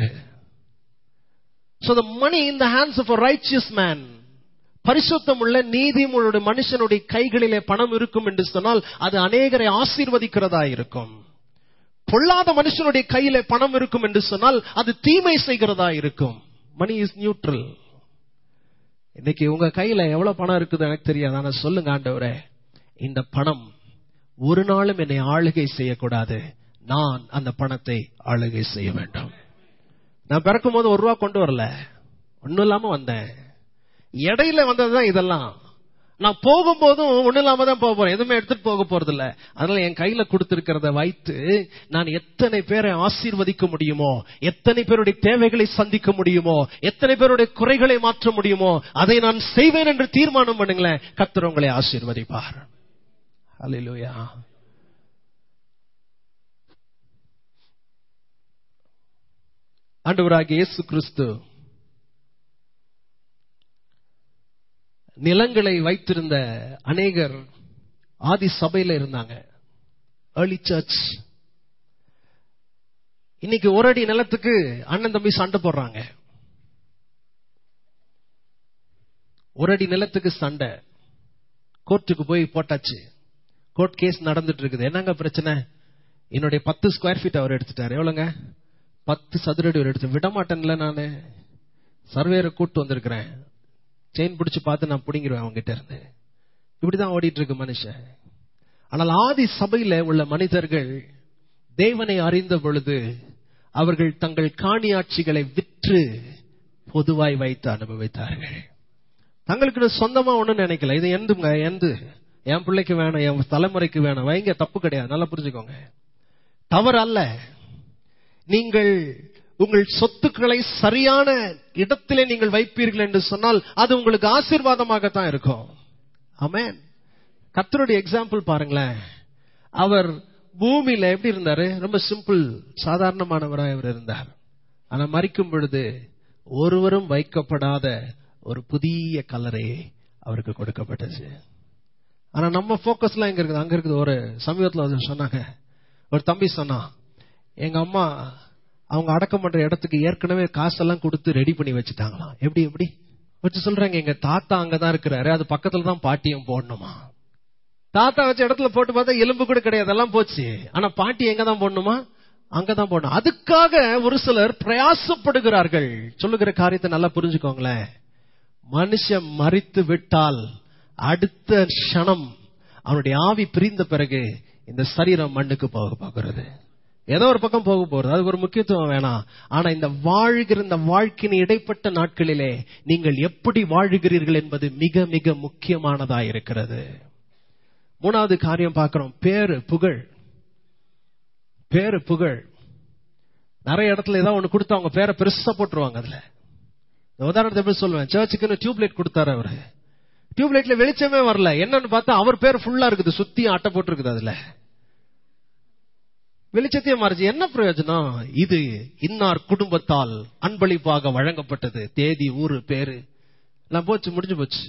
S1: So the money in the hands of a righteous man பரிசுத்தம் உள்ள நீதிமுள்ள மனுஷனுடைய கைகளிலே பணம் இருக்கும் என்று சொன்னால் அது அநேகரை ஆசீர்வதிக்கிறதா இருக்கும் பொல்லாத மனுஷனுடைய கையில பணம் இருக்கும் என்று சொன்னால் அது தீமை செய்கிறதா இருக்கும் மணி இஸ் நியூட்ரல் இன்னைக்கு உங்க கையில எவ்வளவு பணம் இருக்குது எனக்கு தெரியாது ஆனா சொல்லுங்க ஆண்டவரே இந்த பணம் ஒரு நாளும் என்னை ஆளுகை செய்யக்கூடாது நான் அந்த பணத்தை ஆளுகை செய்ய வேண்டும் நான் பிறக்கும் போது ஒரு ரூபா கொண்டு வரல ஒன்னும் இல்லாம வந்தேன் இடையில வந்ததுதான் இதெல்லாம் நான் போகும்போதும் ஒண்ணு இல்லாம தான் போக போறேன் எதுவுமே எடுத்துட்டு போக போறது இல்ல அதனால என் கையில கொடுத்திருக்கிறத வைத்து நான் எத்தனை பேரை ஆசீர்வதிக்க முடியுமோ எத்தனை பேருடைய தேவைகளை சந்திக்க முடியுமோ எத்தனை பேருடைய குறைகளை மாற்ற முடியுமோ அதை நான் செய்வேன் என்று தீர்மானம் பண்ணுங்களேன் கர்த்தர் உங்களை ஆசீர்வதிப்பார் அல்லேலூயா ஆண்டவராகிய இயேசு கிறிஸ்து நிலங்களை வைத்திருந்த அநேகர் ஆதி சபையில இருந்தாங்க ஏர்லி சர்ச் இன்னைக்கு ஒரு அடி நிலத்துக்கு அண்ணன் தம்பி சண்டை போடுறாங்க ஒரு அடி நிலத்துக்கு சண்டை கோர்ட்டுக்கு போய் போட்டாச்சு கோர்ட் கேஸ் நடந்துட்டு இருக்குது என்னங்க பிரச்சனை என்னுடைய பத்து ஸ்கொயர் ஃபீட் அவர் எடுத்துட்டாரு எவ்வளவுங்க பத்து சதுரடி அவர் எடுத்து விட மாட்டேன்ல நானு சர்வேரை கூட்டு வந்திருக்கிறேன் செயின் பிடிச்சு பார்த்து நான் பிடிங்கிருவேன் அவங்க கிட்ட இருந்து இப்படிதான் ஓடிட்டு இருக்கு மனுஷன் ஆனால் ஆதி சபையில உள்ள மனிதர்கள் தேவனை அறிந்த பொழுது அவர்கள் தங்கள் காணியாட்சிகளை விற்று பொதுவாய் வைத்து அனுபவித்தார்கள் தங்களுக்கு சொந்தமா ஒண்ணும் நினைக்கல இது எந்துங்க எந்து என் பிள்ளைக்கு வேணும் என் தலைமுறைக்கு வேணும் வைங்க தப்பு கிடையாது நல்லா புரிஞ்சுக்கோங்க தவறு அல்ல நீங்கள் உங்கள் சொத்துக்களை சரியான இடத்திலே நீங்கள் வைப்பீர்கள் என்று சொன்னால் அது உங்களுக்கு ஆசீர்வாதமாகத்தான் இருக்கும் ஆமென் கத்தருடைய எக்ஸாம்பிள் பாருங்களேன் அவர் பூமியில எப்படி இருந்தாரு ரொம்ப சிம்பிள் சாதாரணமானவராய் அவர் இருந்தார் ஆனா மறிக்கும் பொழுது ஒருவரும் வைக்கப்படாத ஒரு புதிய கலரை அவருக்கு கொடுக்கப்பட்டுச்சு ஆனா நம்ம போக்கஸ்லாம் எங்க இருக்குது அங்க இருக்குது ஒரு சமீபத்துல வந்து சொன்னாங்க ஒரு தம்பி சொன்னா எங்க அம்மா அவங்க அடக்கம் பண்ற இடத்துக்கு ஏற்கனவே காசெல்லாம் கொடுத்து ரெடி பண்ணி வச்சுட்டாங்களாம் எப்படி எப்படி வச்சு சொல்றாங்க எங்க தாத்தா அங்கதான் இருக்கிறாரு அது பக்கத்துல தான் பாட்டியும் போடணுமா தாத்தா வச்ச இடத்துல போட்டு பார்த்தா எலும்பு கூட கிடையாது எல்லாம் போச்சு ஆனா பாட்டி எங்க தான் போடணுமா அங்கதான் போடணும் அதுக்காக ஒரு சிலர் பிரயாசப்படுகிறார்கள் சொல்லுகிற காரியத்தை நல்லா புரிஞ்சுக்கோங்களேன் மனுஷன் மறித்து விட்டால் அடுத்த க்ஷணம் அவனுடைய ஆவி பிரிந்த பிறகு இந்த சரீரம் மண்ணுக்கு போக போகிறது ஏதோ ஒரு பக்கம் போக போறது அதுக்கு ஒரு முக்கியத்துவம் வேணாம் ஆனா இந்த வாழ்கிற இந்த வாழ்க்கையின் இடைப்பட்ட நாட்களிலே நீங்கள் எப்படி வாழுகிறீர்கள் என்பது மிக மிக முக்கியமானதா இருக்கிறது மூணாவது காரியம் பார்க்கிறோம் பேரு புகழ் பேரு புகழ் நிறைய இடத்துல ஏதாவது ஒண்ணு கொடுத்து அவங்க பேரை பெருசா போட்டுருவாங்க அதுல உதாரணத்தை எப்படி சொல்லுவேன் சர்ச்சுக்குன்னு டியூப்லைட் கொடுத்தாரு அவரு டியூப்லைட்ல வெளிச்சமே வரல என்னன்னு பார்த்தா அவர் பேர் ஃபுல்லா இருக்குது சுத்தி அட்டை போட்டிருக்குது அதுல வெளிச்சத்தையே மாறிச்சு என்ன பிரயோஜனம் இது இன்னார் குடும்பத்தால் அன்பளிப்பாக வழங்கப்பட்டது தேதி ஊரு பேரு எல்லாம் போச்சு முடிஞ்சு போச்சு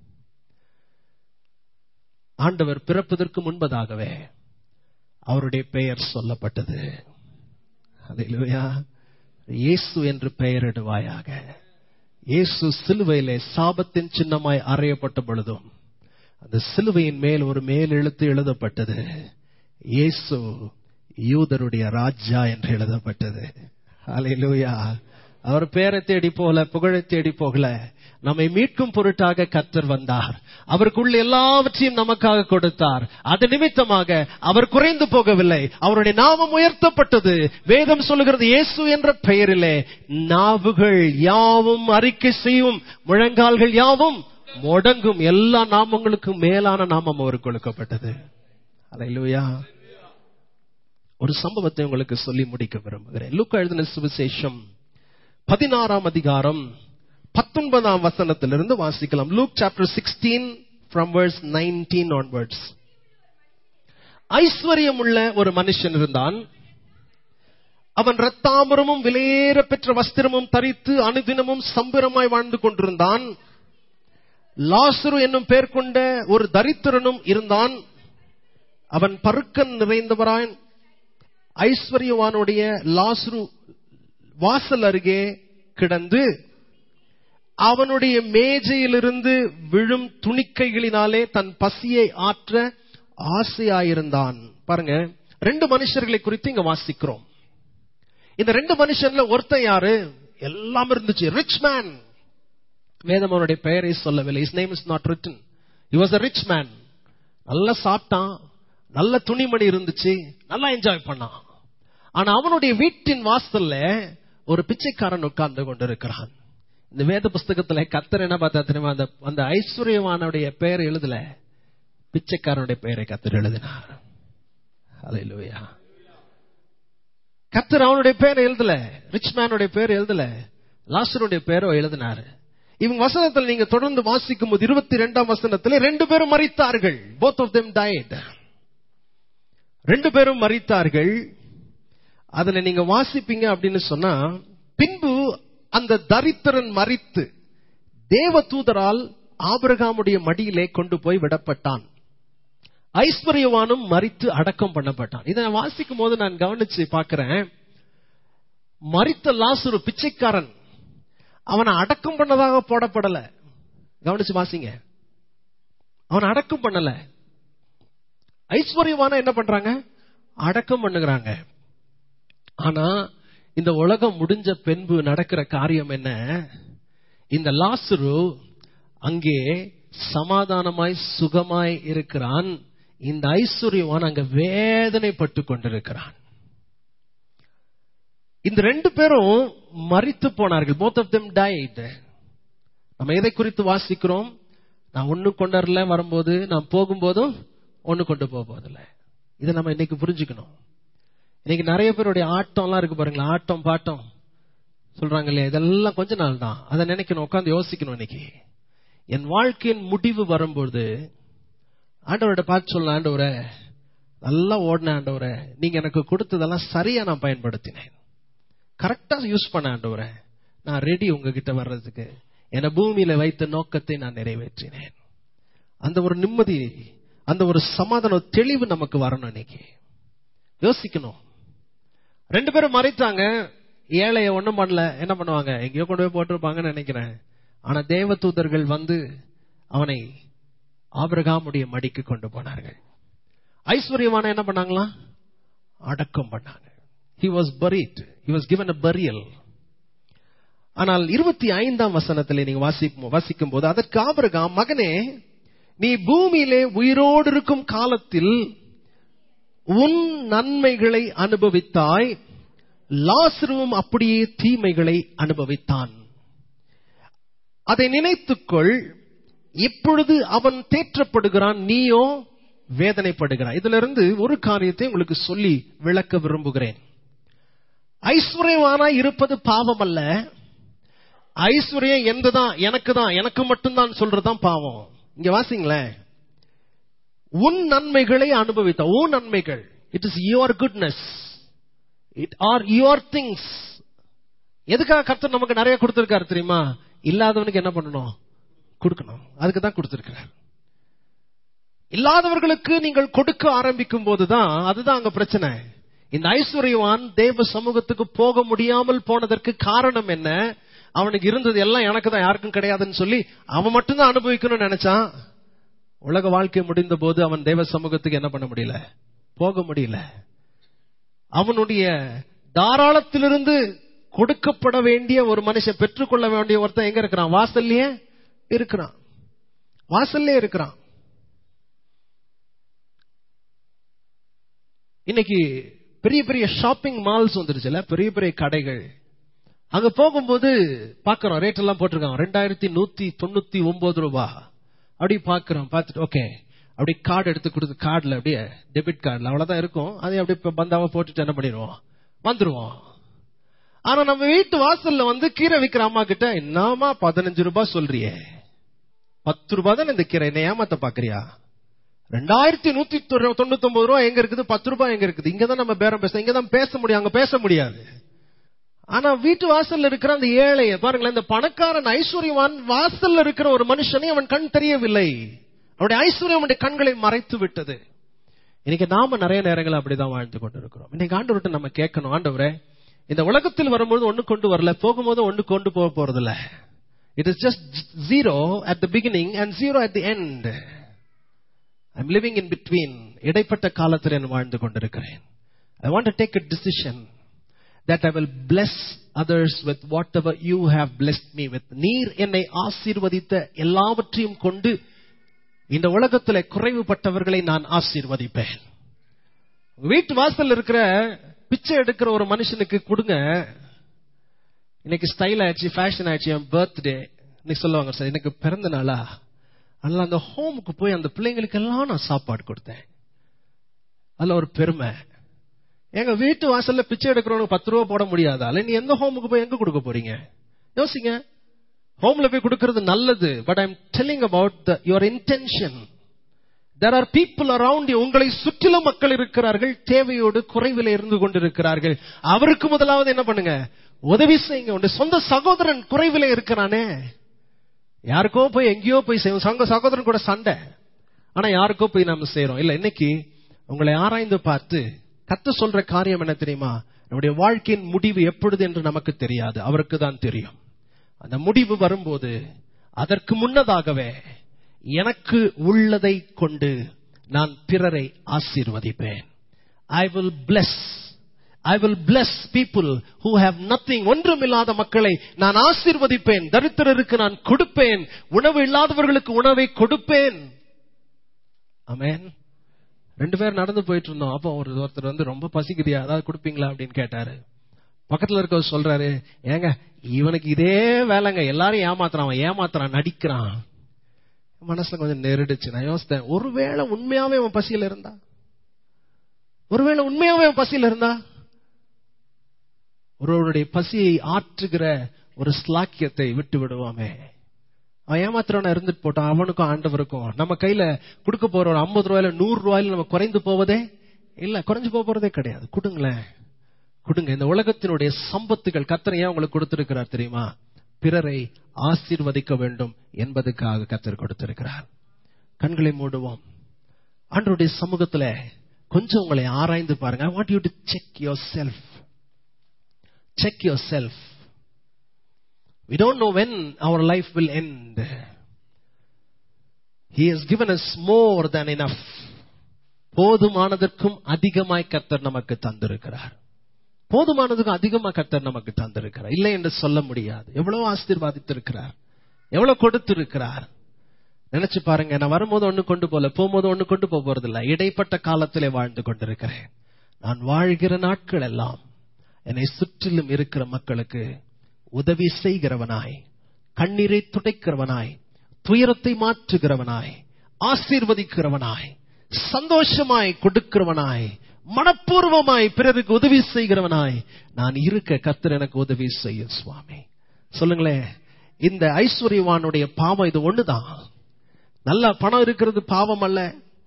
S1: ஆண்டவர் பிறப்பதற்கு முன்பதாகவே அவருடைய பெயர் சொல்லப்பட்டது அதிலுயா இயேசு என்று பெயரிடுவாயாக இயேசு சிலுவையிலே சாபத்தின் சின்னமாய் அறையப்பட்ட பொழுதும் அந்த சிலுவையின் மேல் ஒரு மேல் எழுத்து எழுதப்பட்டது இயேசு யூதருடைய ராஜா என்று எழுதப்பட்டது அலையிலூயா அவர் பேரை தேடி போகல புகழை தேடி போகல நம்மை மீட்கும் பொருட்டாக கத்தர் வந்தார் அவருக்குள்ள எல்லாவற்றையும் நமக்காக கொடுத்தார் அது நிமித்தமாக அவர் குறைந்து போகவில்லை அவருடைய நாமம் உயர்த்தப்பட்டது வேதம் சொல்லுகிறது இயேசு என்ற பெயரிலே நாவுகள் யாவும் அறிக்கை செய்யும் முழங்கால்கள் யாவும் முடங்கும் எல்லா நாமங்களுக்கும் மேலான நாமம் அவருக்கு கொடுக்கப்பட்டது அலையிலூயா ஒரு சம்பவத்தை உங்களுக்கு சொல்லி முடிக்க விரும்புகிறேன் லுக் எழுதின சுவிசேஷம் பதினாறாம் அதிகாரம் பத்தொன்பதாம் வசனத்திலிருந்து வாசிக்கலாம் Luke chapter sixteen from verse nineteen onwards ஐஸ்வர்யம் உள்ள ஒரு மனுஷன் இருந்தான் அவன் ரத்தாம்பரமும் விலையேற பெற்ற வஸ்திரமும் தரித்து அனுதினமும் சம்பிரமாய் வாழ்ந்து கொண்டிருந்தான் லாசுரு என்னும் பெயர் கொண்ட ஒரு தரித்திரனும் இருந்தான் அவன் பருக்கன் நிறைந்தவரான் ஐஸ்வர்யவானுடைய லாசுரு வாசல் அருகே கிடந்து அவனுடைய மேஜையிலிருந்து விழும் துணிக்கைகளினாலே தன் பசியை ஆற்ற ஆசையாயிருந்தான் பாருங்க ரெண்டு மனுஷர்களை குறித்து இங்க வாசிக்கிறோம் இந்த ரெண்டு மனுஷன்ல ஒருத்தன் யாரு எல்லாம் இருந்துச்சு ரிச் மேன் வேதம் அவனுடைய பெயரை சொல்லவில்லை his name is not written he was a rich man நல்லா சாப்பிட்டான் நல்ல துணிமணி இருந்துச்சு நல்லா என்ஜாய் பண்ணான் ஆனா அவனுடைய வீட்டின் வாசல்ல ஒரு பிச்சைக்காரன் உட்கார்ந்து கொண்டிருக்கிறான் இந்த வேத புஸ்தகத்துல கத்தர் என்ன பார்த்தா தெரியுமா அந்த அந்த ஐஸ்வர்யவானுடைய பெயர் எழுதல பிச்சைக்காரனுடைய பெயரை கத்தர் எழுதினார் ஹalleluya கத்தர் அவனுடைய பேரை எழுதல ரிச் மேனுடைய பேர் எழுதல லாசருடைய பேரோ எழுதினாரு இவங்க வசனத்தில் நீங்க தொடர்ந்து வாசிக்கும் போது இருபத்தி ரெண்டாம் வசனத்தில் ரெண்டு பேரும் மறித்தார்கள் போத் ஆஃப் them died ரெண்டு பேரும் மறித்தார்கள் அதுல நீங்க வாசிப்பீங்க அப்படின்னு சொன்னா பின்பு அந்த தரித்திரன் மறித்து தேவ தூதரால் ஆபிரகாமுடைய மடியிலே கொண்டு போய் விடப்பட்டான் ஐஸ்வர்யவானும் மறித்து அடக்கம் பண்ணப்பட்டான் இதை நான் வாசிக்கும் போது நான் கவனிச்சு பார்க்கிறேன் மறித்த லாசுரு பிச்சைக்காரன் அவனை அடக்கம் பண்ணதாக போடப்படல கவனிச்சு வாசிங்க அவன் அடக்கம் பண்ணல ஐஸ்வர்யவான என்ன பண்றாங்க அடக்கம் பண்ணுகிறாங்க ஆனா இந்த உலகம் முடிஞ்ச பின்பு நடக்கிற காரியம் என்ன இந்த லாசுரு அங்கே சமாதானமாய் சுகமாய் இருக்கிறான் இந்த ஐஸ்வர்யவான் அங்க வேதனைப்பட்டு கொண்டிருக்கிறான் இந்த ரெண்டு பேரும் மறித்து போனார்கள் போத் ஆஃப் தெம் டைட் நம்ம எதை குறித்து வாசிக்கிறோம் நான் ஒண்ணு கொண்டரல வரும்போது நான் போகும்போதும் ஒண்ணு கொண்டு போக போதில்ல இதை நம்ம இன்னைக்கு புரிஞ்சுக்கணும் இன்னைக்கு நிறைய பேருடைய ஆட்டம்லாம் இருக்கு பாருங்களேன் ஆட்டம் பாட்டம் சொல்றாங்க இல்லையா இதெல்லாம் கொஞ்ச நாள் தான் அதை நினைக்கணும் உட்காந்து யோசிக்கணும் இன்னைக்கு என் வாழ்க்கையின் முடிவு வரும்போது ஆண்டவரோட பார்த்து சொல்ல ஆண்டவரை நல்லா ஓடின ஆண்டவரை நீங்க எனக்கு கொடுத்ததெல்லாம் சரியா நான் பயன்படுத்தினேன் கரெக்டா யூஸ் பண்ண ஆண்டவரை நான் ரெடி உங்ககிட்ட வர்றதுக்கு என பூமியில வைத்த நோக்கத்தை நான் நிறைவேற்றினேன் அந்த ஒரு நிம்மதி அந்த ஒரு சமாதான தெளிவு நமக்கு வரணும் இன்னைக்கு யோசிக்கணும் ரெண்டு பேரும் மறைத்தாங்க ஏழைய ஒண்ணும் பண்ணல என்ன பண்ணுவாங்க எங்கேயோ கொண்டு போய் போட்டிருப்பாங்கன்னு நினைக்கிறேன் ஆனா தேவ தூதர்கள் வந்து அவனை ஆபிரகாமுடைய மடிக்கு கொண்டு போனார்கள் ஐஸ்வர்யமான என்ன பண்ணாங்களா அடக்கம் பண்ணாங்க he was buried he was given a burial ஆனால் இருபத்தி ஐந்தாம் வசனத்திலே நீங்க வாசிக்கும் வாசிக்கும் போது அதற்கு ஆபிரகாம் மகனே நீ பூமியிலே உயிரோடு இருக்கும் காலத்தில் உன் நன்மைகளை அனுபவித்தாய் லாசருவும் அப்படியே தீமைகளை அனுபவித்தான் அதை நினைத்துக்கொள் இப்பொழுது அவன் தேற்றப்படுகிறான் நீயோ வேதனைப்படுகிறான் இதுல இருந்து ஒரு காரியத்தை உங்களுக்கு சொல்லி விளக்க விரும்புகிறேன் ஐஸ்வர்யவானா இருப்பது பாவம் அல்ல ஐஸ்வர்யம் எந்ததான் எனக்கு தான் எனக்கு மட்டும்தான் சொல்றதுதான் பாவம் இங்க வாசிங்களேன் உன் நன்மைகளை அனுபவித்த உன் நன்மைகள் it is your goodness it are your things எதுக்காக கர்த்தர் நமக்கு நிறைய கொடுத்திருக்காரு தெரியுமா இல்லாதவனுக்கு என்ன பண்ணணும் கொடுக்கணும் அதுக்கு தான் கொடுத்திருக்கிறார் இல்லாதவர்களுக்கு நீங்கள் கொடுக்க ஆரம்பிக்கும் போதுதான் அதுதான் அங்க பிரச்சனை இந்த ஐஸ்வர்யவான் தேவ சமூகத்துக்கு போக முடியாமல் போனதற்கு காரணம் என்ன அவனுக்கு இருந்தது எல்லாம் எனக்கு தான் யாருக்கும் கிடையாதுன்னு சொல்லி அவன் மட்டும்தான் அனுபவிக்கணும்னு நினைச்சான் உலக வாழ்க்கை முடிந்த போது அவன் தேவ சமூகத்துக்கு என்ன பண்ண முடியல போக முடியல அவனுடைய தாராளத்திலிருந்து கொடுக்கப்பட வேண்டிய ஒரு மனுஷன் பெற்றுக்கொள்ள வேண்டிய ஒருத்தன் எங்க இருக்கிறான் வாசல்லையே இருக்கிறான் வாசல்லே இருக்கிறான் இன்னைக்கு பெரிய பெரிய ஷாப்பிங் மால்ஸ் வந்துருச்சுல பெரிய பெரிய கடைகள் அங்க போகும்போது பாக்குறோம் ரேட் எல்லாம் போட்டிருக்காங்க ரெண்டாயிரத்தி நூத்தி தொண்ணூத்தி ஒன்பது ரூபா அப்படி பாக்குறோம் பார்த்துட்டு ஓகே அப்படி கார்டு எடுத்து கொடுத்து கார்டுல அப்படியே டெபிட் கார்டுல அவ்வளவுதான் இருக்கும் அதை அப்படியே பந்தாவா போட்டுட்டு என்ன பண்ணிடுவோம் வந்துருவோம் ஆனா நம்ம வீட்டு வாசல்ல வந்து கீரை விக்கிற அம்மா கிட்ட என்னமா பதினஞ்சு ரூபாய் சொல்றியே பத்து ரூபாய் தான் இந்த கீரை என்ன ஏமாத்த பாக்குறியா ரெண்டாயிரத்தி நூத்தி தொண்ணூத்தி ஒன்பது ரூபாய் எங்க இருக்குது பத்து ரூபாய் எங்க இருக்குது இங்கதான் நம்ம பேரம் பேச இங்கதான் பேச முடியும் அங்க பேச முடியாது ஆனா வீட்டு வாசல்ல இருக்கிற அந்த ஏழைய பாருங்களேன் இந்த பணக்காரன் ஐஸ்வர்யவான் வாசல்ல இருக்கிற ஒரு மனுஷனை அவன் கண் தெரியவில்லை அவனுடைய ஐஸ்வர்யம் அவனுடைய கண்களை மறைத்து விட்டது இன்னைக்கு நாம நிறைய நேரங்கள் அப்படிதான் வாழ்ந்து கொண்டிருக்கிறோம் இன்னைக்கு ஆண்டவர்கிட்ட நம்ம கேட்கணும் ஆண்டவரே இந்த உலகத்தில் வரும்போது ஒண்ணு கொண்டு வரல போகும்போது ஒண்ணு கொண்டு போக போறது இல்ல it is just zero at the beginning and zero at the end I'm living in between இடைப்பட்ட காலத்தில் நான் வாழ்ந்து கொண்டிருக்கிறேன் I want take a decision that I will bless others with whatever you have blessed me with. நீர் என்னை ஆசீர்வதித்த எல்லாவற்றையும் கொண்டு இந்த உலகத்துல குறைவுபட்டவர்களை நான் ஆசீர்வதிப்பேன் வீட்டு வாசல் இருக்கிற பிச்சை எடுக்கிற ஒரு மனுஷனுக்கு கொடுங்க இன்னைக்கு ஸ்டைல் ஆயிடுச்சு ஃபேஷன் ஆயிடுச்சு என் பர்த்டே இன்னைக்கு சொல்லுவாங்க சார் எனக்கு பிறந்த நாளா அதனால அந்த ஹோமுக்கு போய் அந்த பிள்ளைங்களுக்கு எல்லாம் நான் சாப்பாடு கொடுத்தேன் அதுல ஒரு பெருமை எங்க வீட்டு வாசல்ல பிச்சை எடுக்கிறவனுக்கு பத்து ரூபா போட முடியாதா இல்ல நீ எந்த ஹோமுக்கு போய் எங்க கொடுக்க போறீங்க யோசிங்க ஹோம்ல போய் கொடுக்கிறது நல்லது but I'm telling about the your intention there are people around உங்களை சுற்றிலும் மக்கள் இருக்கிறார்கள் தேவையோடு குறைவில இருந்து கொண்டிருக்கிறார்கள் அவருக்கு முதலாவது என்ன பண்ணுங்க உதவி செய்யுங்க உங்க சொந்த சகோதரன் குறைவில இருக்கிறானே யாருக்கோ போய் எங்கேயோ போய் செய்வோம் சங்க சகோதரன் கூட சண்டை ஆனா யாருக்கோ போய் நாம செய்யறோம் இல்ல இன்னைக்கு உங்களை ஆராய்ந்து பார்த்து கத்து சொல்ற காரியம் என்ன தெரியுமா நம்முடைய வாழ்க்கையின் முடிவு எப்பொழுது என்று நமக்கு தெரியாது அவருக்கு தான் தெரியும் அந்த முடிவு வரும்போது அதற்கு முன்னதாகவே எனக்கு உள்ளதை கொண்டு நான் பிறரை ஆசீர்வதிப்பேன் I will bless I will bless people who have nothing ஒன்றும் இல்லாத மக்களை நான் ஆசீர்வதிப்பேன் தரித்திரருக்கு நான் கொடுப்பேன் உணவு இல்லாதவர்களுக்கு உணவை கொடுப்பேன் அமேன் ரெண்டு பேர் நடந்து போயிட்டு இருந்தோம் அப்போ ஒரு ஒருத்தர் வந்து ரொம்ப பசிக்குதியா அதாவது கொடுப்பீங்களா அப்படின்னு கேட்டாரு பக்கத்துல இருக்கவர் சொல்றாரு ஏங்க இவனுக்கு இதே வேலைங்க எல்லாரும் ஏமாத்துறான் அவன் ஏமாத்துறான் நடிக்கிறான் மனசுல கொஞ்சம் நெருடுச்சு நான் யோசித்தேன் ஒருவேளை உண்மையாவே அவன் பசியில இருந்தா ஒருவேளை உண்மையாவே அவன் பசியில இருந்தா ஒருவருடைய பசியை ஆற்றுகிற ஒரு ஸ்லாக்கியத்தை விட்டு விடுவாமே அவன் ஏமாத்திரவனா இருந்துட்டு போட்டான் அவனுக்கும் ஆண்டவருக்கும் நம்ம கையில கொடுக்க போற ஒரு ஐம்பது ரூபாயில நூறு ரூபாயில நம்ம குறைந்து போவதே இல்ல குறைஞ்சு போக போறதே கிடையாது கொடுங்களேன் கொடுங்க இந்த உலகத்தினுடைய சம்பத்துகள் கத்தனை ஏன் உங்களுக்கு கொடுத்திருக்கிறார் தெரியுமா பிறரை ஆசீர்வதிக்க வேண்டும் என்பதுக்காக கத்தர் கொடுத்திருக்கிறார் கண்களை மூடுவோம் ஆண்டருடைய சமூகத்துல கொஞ்சம் உங்களை ஆராய்ந்து பாருங்க I want you to check yourself check yourself We don't know when our life will end. He has given us more than enough. போதுமானதற்கும் அதிகமாய் கத்தர் நமக்கு தந்திருக்கிறார் போதுமானதுக்கும் அதிகமா கத்தர் நமக்கு தந்திருக்கிறார் இல்லை என்று சொல்ல முடியாது எவ்வளவு ஆசீர்வாதித்திருக்கிறார் எவ்வளவு கொடுத்திருக்கிறார் நினைச்சு பாருங்க நான் வரும்போது ஒண்ணு கொண்டு போல போகும்போது ஒண்ணு கொண்டு போக போறதில்ல இடைப்பட்ட காலத்திலே வாழ்ந்து கொண்டிருக்கிறேன் நான் வாழ்கிற நாட்கள் எல்லாம் என்னை சுற்றிலும் இருக்கிற மக்களுக்கு உதவி செய்கிறவனாய் கண்ணீரை துடைக்கிறவனாய் துயரத்தை மாற்றுகிறவனாய் ஆசீர்வதிக்கிறவனாய் சந்தோஷமாய் கொடுக்கிறவனாய் மனப்பூர்வமாய் பிறருக்கு உதவி செய்கிறவனாய் நான் இருக்க கத்தர் எனக்கு உதவி செய்ய சுவாமி சொல்லுங்களேன் இந்த ஐஸ்வர்யவானுடைய பாவம் இது ஒண்ணுதான் நல்ல பணம் இருக்கிறது பாவம் அல்ல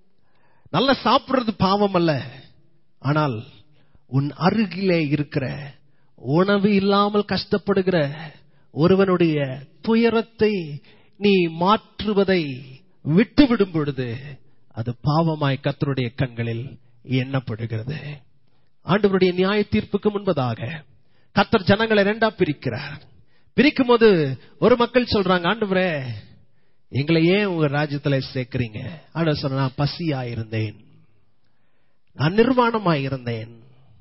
S1: நல்ல சாப்பிடுறது பாவம் அல்ல ஆனால் உன் அருகிலே இருக்கிற உணவு இல்லாமல் கஷ்டப்படுகிற ஒருவனுடைய துயரத்தை நீ மாற்றுவதை விட்டுவிடும் பொழுது அது பாவமாய் கத்தருடைய கண்களில் எண்ணப்படுகிறது ஆண்டவருடைய நியாய தீர்ப்புக்கு முன்பதாக கத்தர் ஜனங்களை ரெண்டா பிரிக்கிறார் பிரிக்கும் போது ஒரு மக்கள் சொல்றாங்க ஆண்டவரே எங்களை ஏன் உங்க ராஜ்யத்துல சேர்க்கிறீங்க ஆண்டவர் சொன்ன நான் பசியா இருந்தேன் நான் நிர்வாணமாய் இருந்தேன்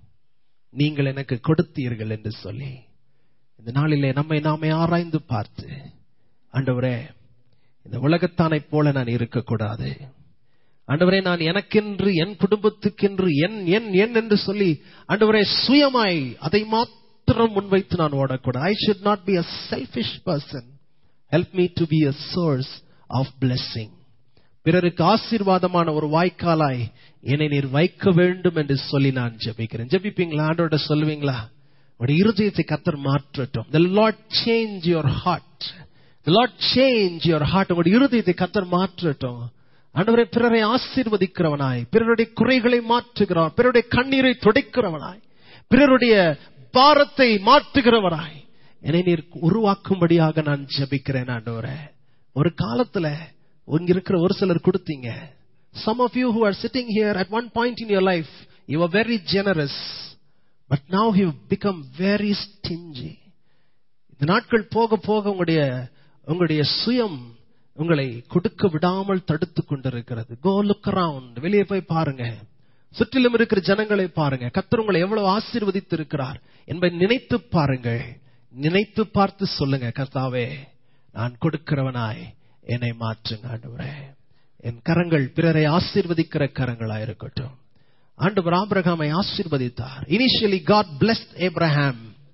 S1: நீங்கள் எனக்கு கொடுத்தீர்கள் என்று சொல்லி இந்த நாளிலே நம்மை நாமே ஆராய்ந்து பார்த்து ஆண்டவரே இந்த உலகத்தானை போல நான் இருக்கக்கூடாது ஆண்டவரே நான் எனக்கென்று என் குடும்பத்துக்கென்று என் என் என் என்று சொல்லி ஆண்டவரே சுயமாய் அதை மாத்திரம் முன்வைத்து நான் ஓடக்கூடாது I should not be a selfish person help me to be a source of blessing பிறருக்கு ஆசீர்வாதமான ஒரு வாய்க்காலாய் என்னை நீர் வைக்க வேண்டும் என்று சொல்லி நான் ஜெபிக்கிறேன் ஜெபிப்பீங்களா ஆண்டோட சொல்லுவீங்களா உடைய இருதயத்தை கத்தர் மாற்றட்டும் the lord change your heart the lord change your heart உங்களுடைய இருதயத்தை கத்தர் மாற்றட்டும் ஆண்டவரே பிறரை ஆசீர்வதிக்கிறவனாய் பிறருடைய குறைகளை மாற்றுகிறவன் பிறருடைய கண்ணீரை துடைக்கிறவனாய் பிறருடைய பாரத்தை மாற்றுகிறவனாய் என்னை நீர் உருவாக்கும்படியாக நான் ஜெபிக்கிறேன் ஆண்டவரே ஒரு காலத்துல இங்க இருக்கிற ஒரு சிலர் கொடுத்தீங்க some of you who are sitting here at one point in your life you were very generous but now you've become very stingy இந்த நாட்கள் போக போக உங்களுடைய உங்களுடைய சுயம் உங்களை கொடுக்க விடாமல் தடுத்து கொண்டிருக்கிறது கோ லுக் அரவுண்ட் வெளியே போய் பாருங்க சுற்றிலும் இருக்கிற ஜனங்களை பாருங்க கத்தர் உங்களை எவ்வளவு ஆசீர்வதித்து இருக்கிறார் என்பதை நினைத்து பாருங்கள் நினைத்து பார்த்து சொல்லுங்க கர்த்தாவே நான் கொடுக்கிறவனாய் என்னை மாற்றுங்க ஆண்டவரே என் கரங்கள் பிறரை ஆசீர்வதிக்கிற கரங்களா இருக்கட்டும் ஆண்டவர் ஆபிரகாமை ஆசீர்வதித்தார் இனிஷியலி காட் பிளஸ்ட் ஏப்ரஹாம்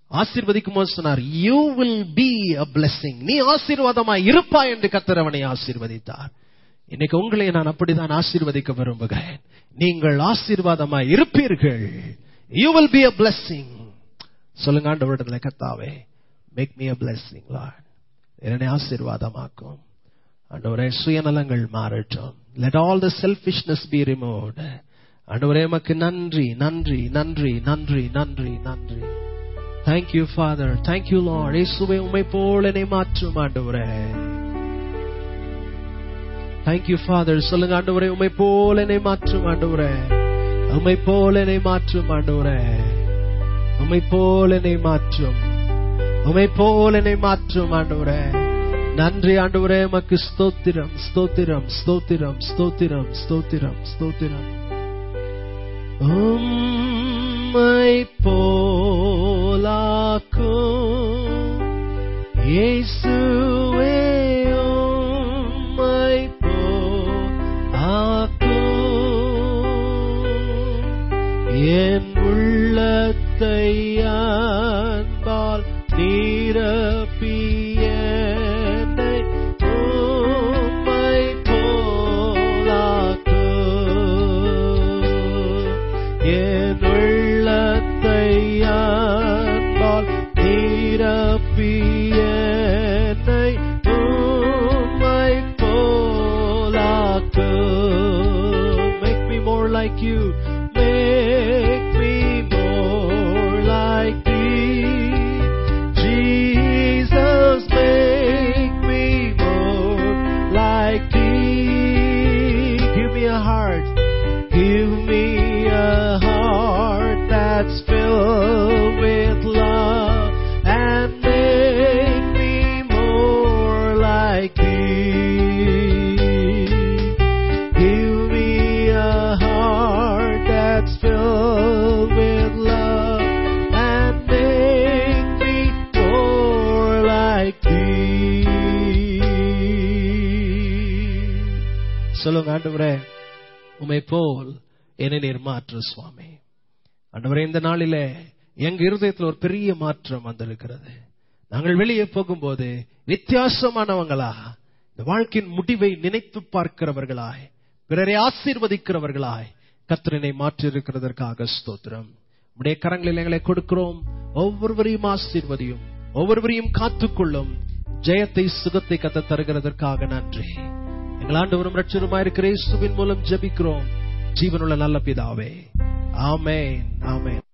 S1: ஆசீர்வதிக்கும் போது சொன்னார் you will be a blessing நீ ஆசீர்வாதமாய் இருப்பாய் என்று கர்த்தர் அவனை ஆசீர்வதித்தார் இன்னைக்கு உங்களை நான் அப்படிதான் ஆசீர்வதிக்க விரும்புகிறேன் நீங்கள் ஆசீர்வாதமாய் இருப்பீர்கள் you will be a blessing சொல்லுங்க ஆண்டவரிடத்துல கத்தாவே make me a blessing lord என்னை ஆசீர்வாதமாக்கும் ஆண்டவரே சுயநலங்கள் மாறட்டும் let all the selfishness be removed ஆண்டவரே எமக்கு நன்றி நன்றி நன்றி நன்றி நன்றி நன்றி தேங்க்யூ ஃபாதர் தேங்க்யூ லார்ட் இயேசுவே உம்மை போல என்னை மாற்றும் ஆண்டவரே தேங்க்யூ ஃபாதர் சொல்லுங்க ஆண்டவரே உம்மை போல என்னை மாற்றும் ஆண்டவரே உம்மை போல என்னை மாற்றும் ஆண்டவரே உம்மை போல என்னை மாற்றும் உம்மை போல என்னை மாற்றும் ஆண்டவரே நன்றி ஆண்டவரே மக்கு ஸ்தோத்திரம் ஸ்தோத்திரம் ஸ்தோத்திரம் ஸ்தோத்திரம் ஸ்தோத்திரம் ஸ்தோத்திரம் உம்மை போலாக்கும் இயேசுவே உம்மை போலாக்கும் என் உள்ளத்தை அன்பால் நீரப்பிய உம்மை போலாக்கும் என் உள்ளத்தை அன்பால் நீரப்பியனை உம்மை போலாக்கும் make me more like you make me more like thee Jesus make me more like thee give me a heart Give me a heart that's filled with love and make me more like thee. Give me a heart that's filled with love and make me more like thee. சொல்லுங்க ஆண்டவரே உமை போல் என்னை நீர் மாற்று சுவாமி ஆண்டவரே இந்த நாளிலே எங்க இருதயத்தில் ஒரு பெரிய மாற்றம் வந்திருக்கிறது நாங்கள் வெளியே போகும்போது வித்தியாசமானவங்களா இந்த வாழ்க்கையின் முடிவை நினைத்து பார்க்கிறவர்களாய் பிறரை ஆசீர்வதிக்கிறவர்களாய் கத்திரனை மாற்றி இருக்கிறதற்காக ஸ்தோத்திரம் உடைய கரங்களில் எங்களை கொடுக்கிறோம் ஒவ்வொருவரையும் ஆசீர்வதியும் ஒவ்வொருவரையும் காத்துக்கொள்ளும் ஜெயத்தை சுகத்தை கத்த தருகிறதற்காக நன்றி எங்கள் ஆண்டவரும் ரட்சருமாயிருக்கிற இயேசுவின் மூலம் ஜெபிக்கிறோம் ஜீவனுள்ள நல்ல பிதாவே ஆமென் ஆமென்